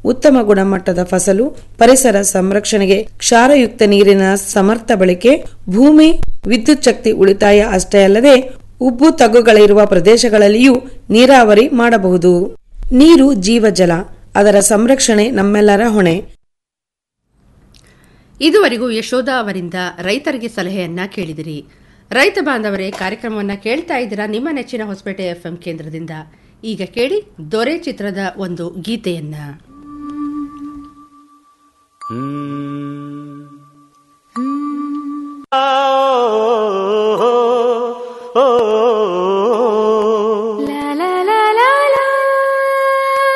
ಉತ್ತಮ ಗುಣಮಟ್ಟದ ಫಸಲು ಪರಿಸರ ಸಂರಕ್ಷಣೆಗೆ ಕ್ಷಾರಯುಕ್ತ ನೀರಿನ ಸಮರ್ಥ ಬಳಕೆ ಭೂಮಿ ವಿದ್ಯುತ್ ಶಕ್ತಿ ಉಳಿತಾಯ ಅಷ್ಟೇ ಅಲ್ಲದೆ ಉಬ್ಬು ತಗ್ಗುಗಳಿರುವ ಪ್ರದೇಶಗಳಲ್ಲಿಯೂ ನೀರಾವರಿ ಮಾಡಬಹುದು ನೀರು ಜೀವಜಲ ಅದರ ಸಂರಕ್ಷಣೆ ನಮ್ಮೆಲ್ಲರ ಹೊಣೆ ಇದುವರೆಗೂ ಯಶೋಧ ಅವರಿಂದ ರೈತರಿಗೆ ಸಲಹೆಯನ್ನ ಕೇಳಿದಿರಿ ರೈತ ಬಾಂಧವರೇ ಕಾರ್ಯಕ್ರಮವನ್ನ ಕೇಳ್ತಾ ಇದ್ದೀರಾ ನಿಮ್ಮ ನೆಚ್ಚಿನ ಹೊಸಪೇಟೆ ಎಫ್ಎಂ ಕೇಂದ್ರದಿಂದ ಈಗ ಕೇಳಿ ದೊರೆ ಚಿತ್ರದ ಒಂದು ಗೀತೆಯನ್ನ ಆ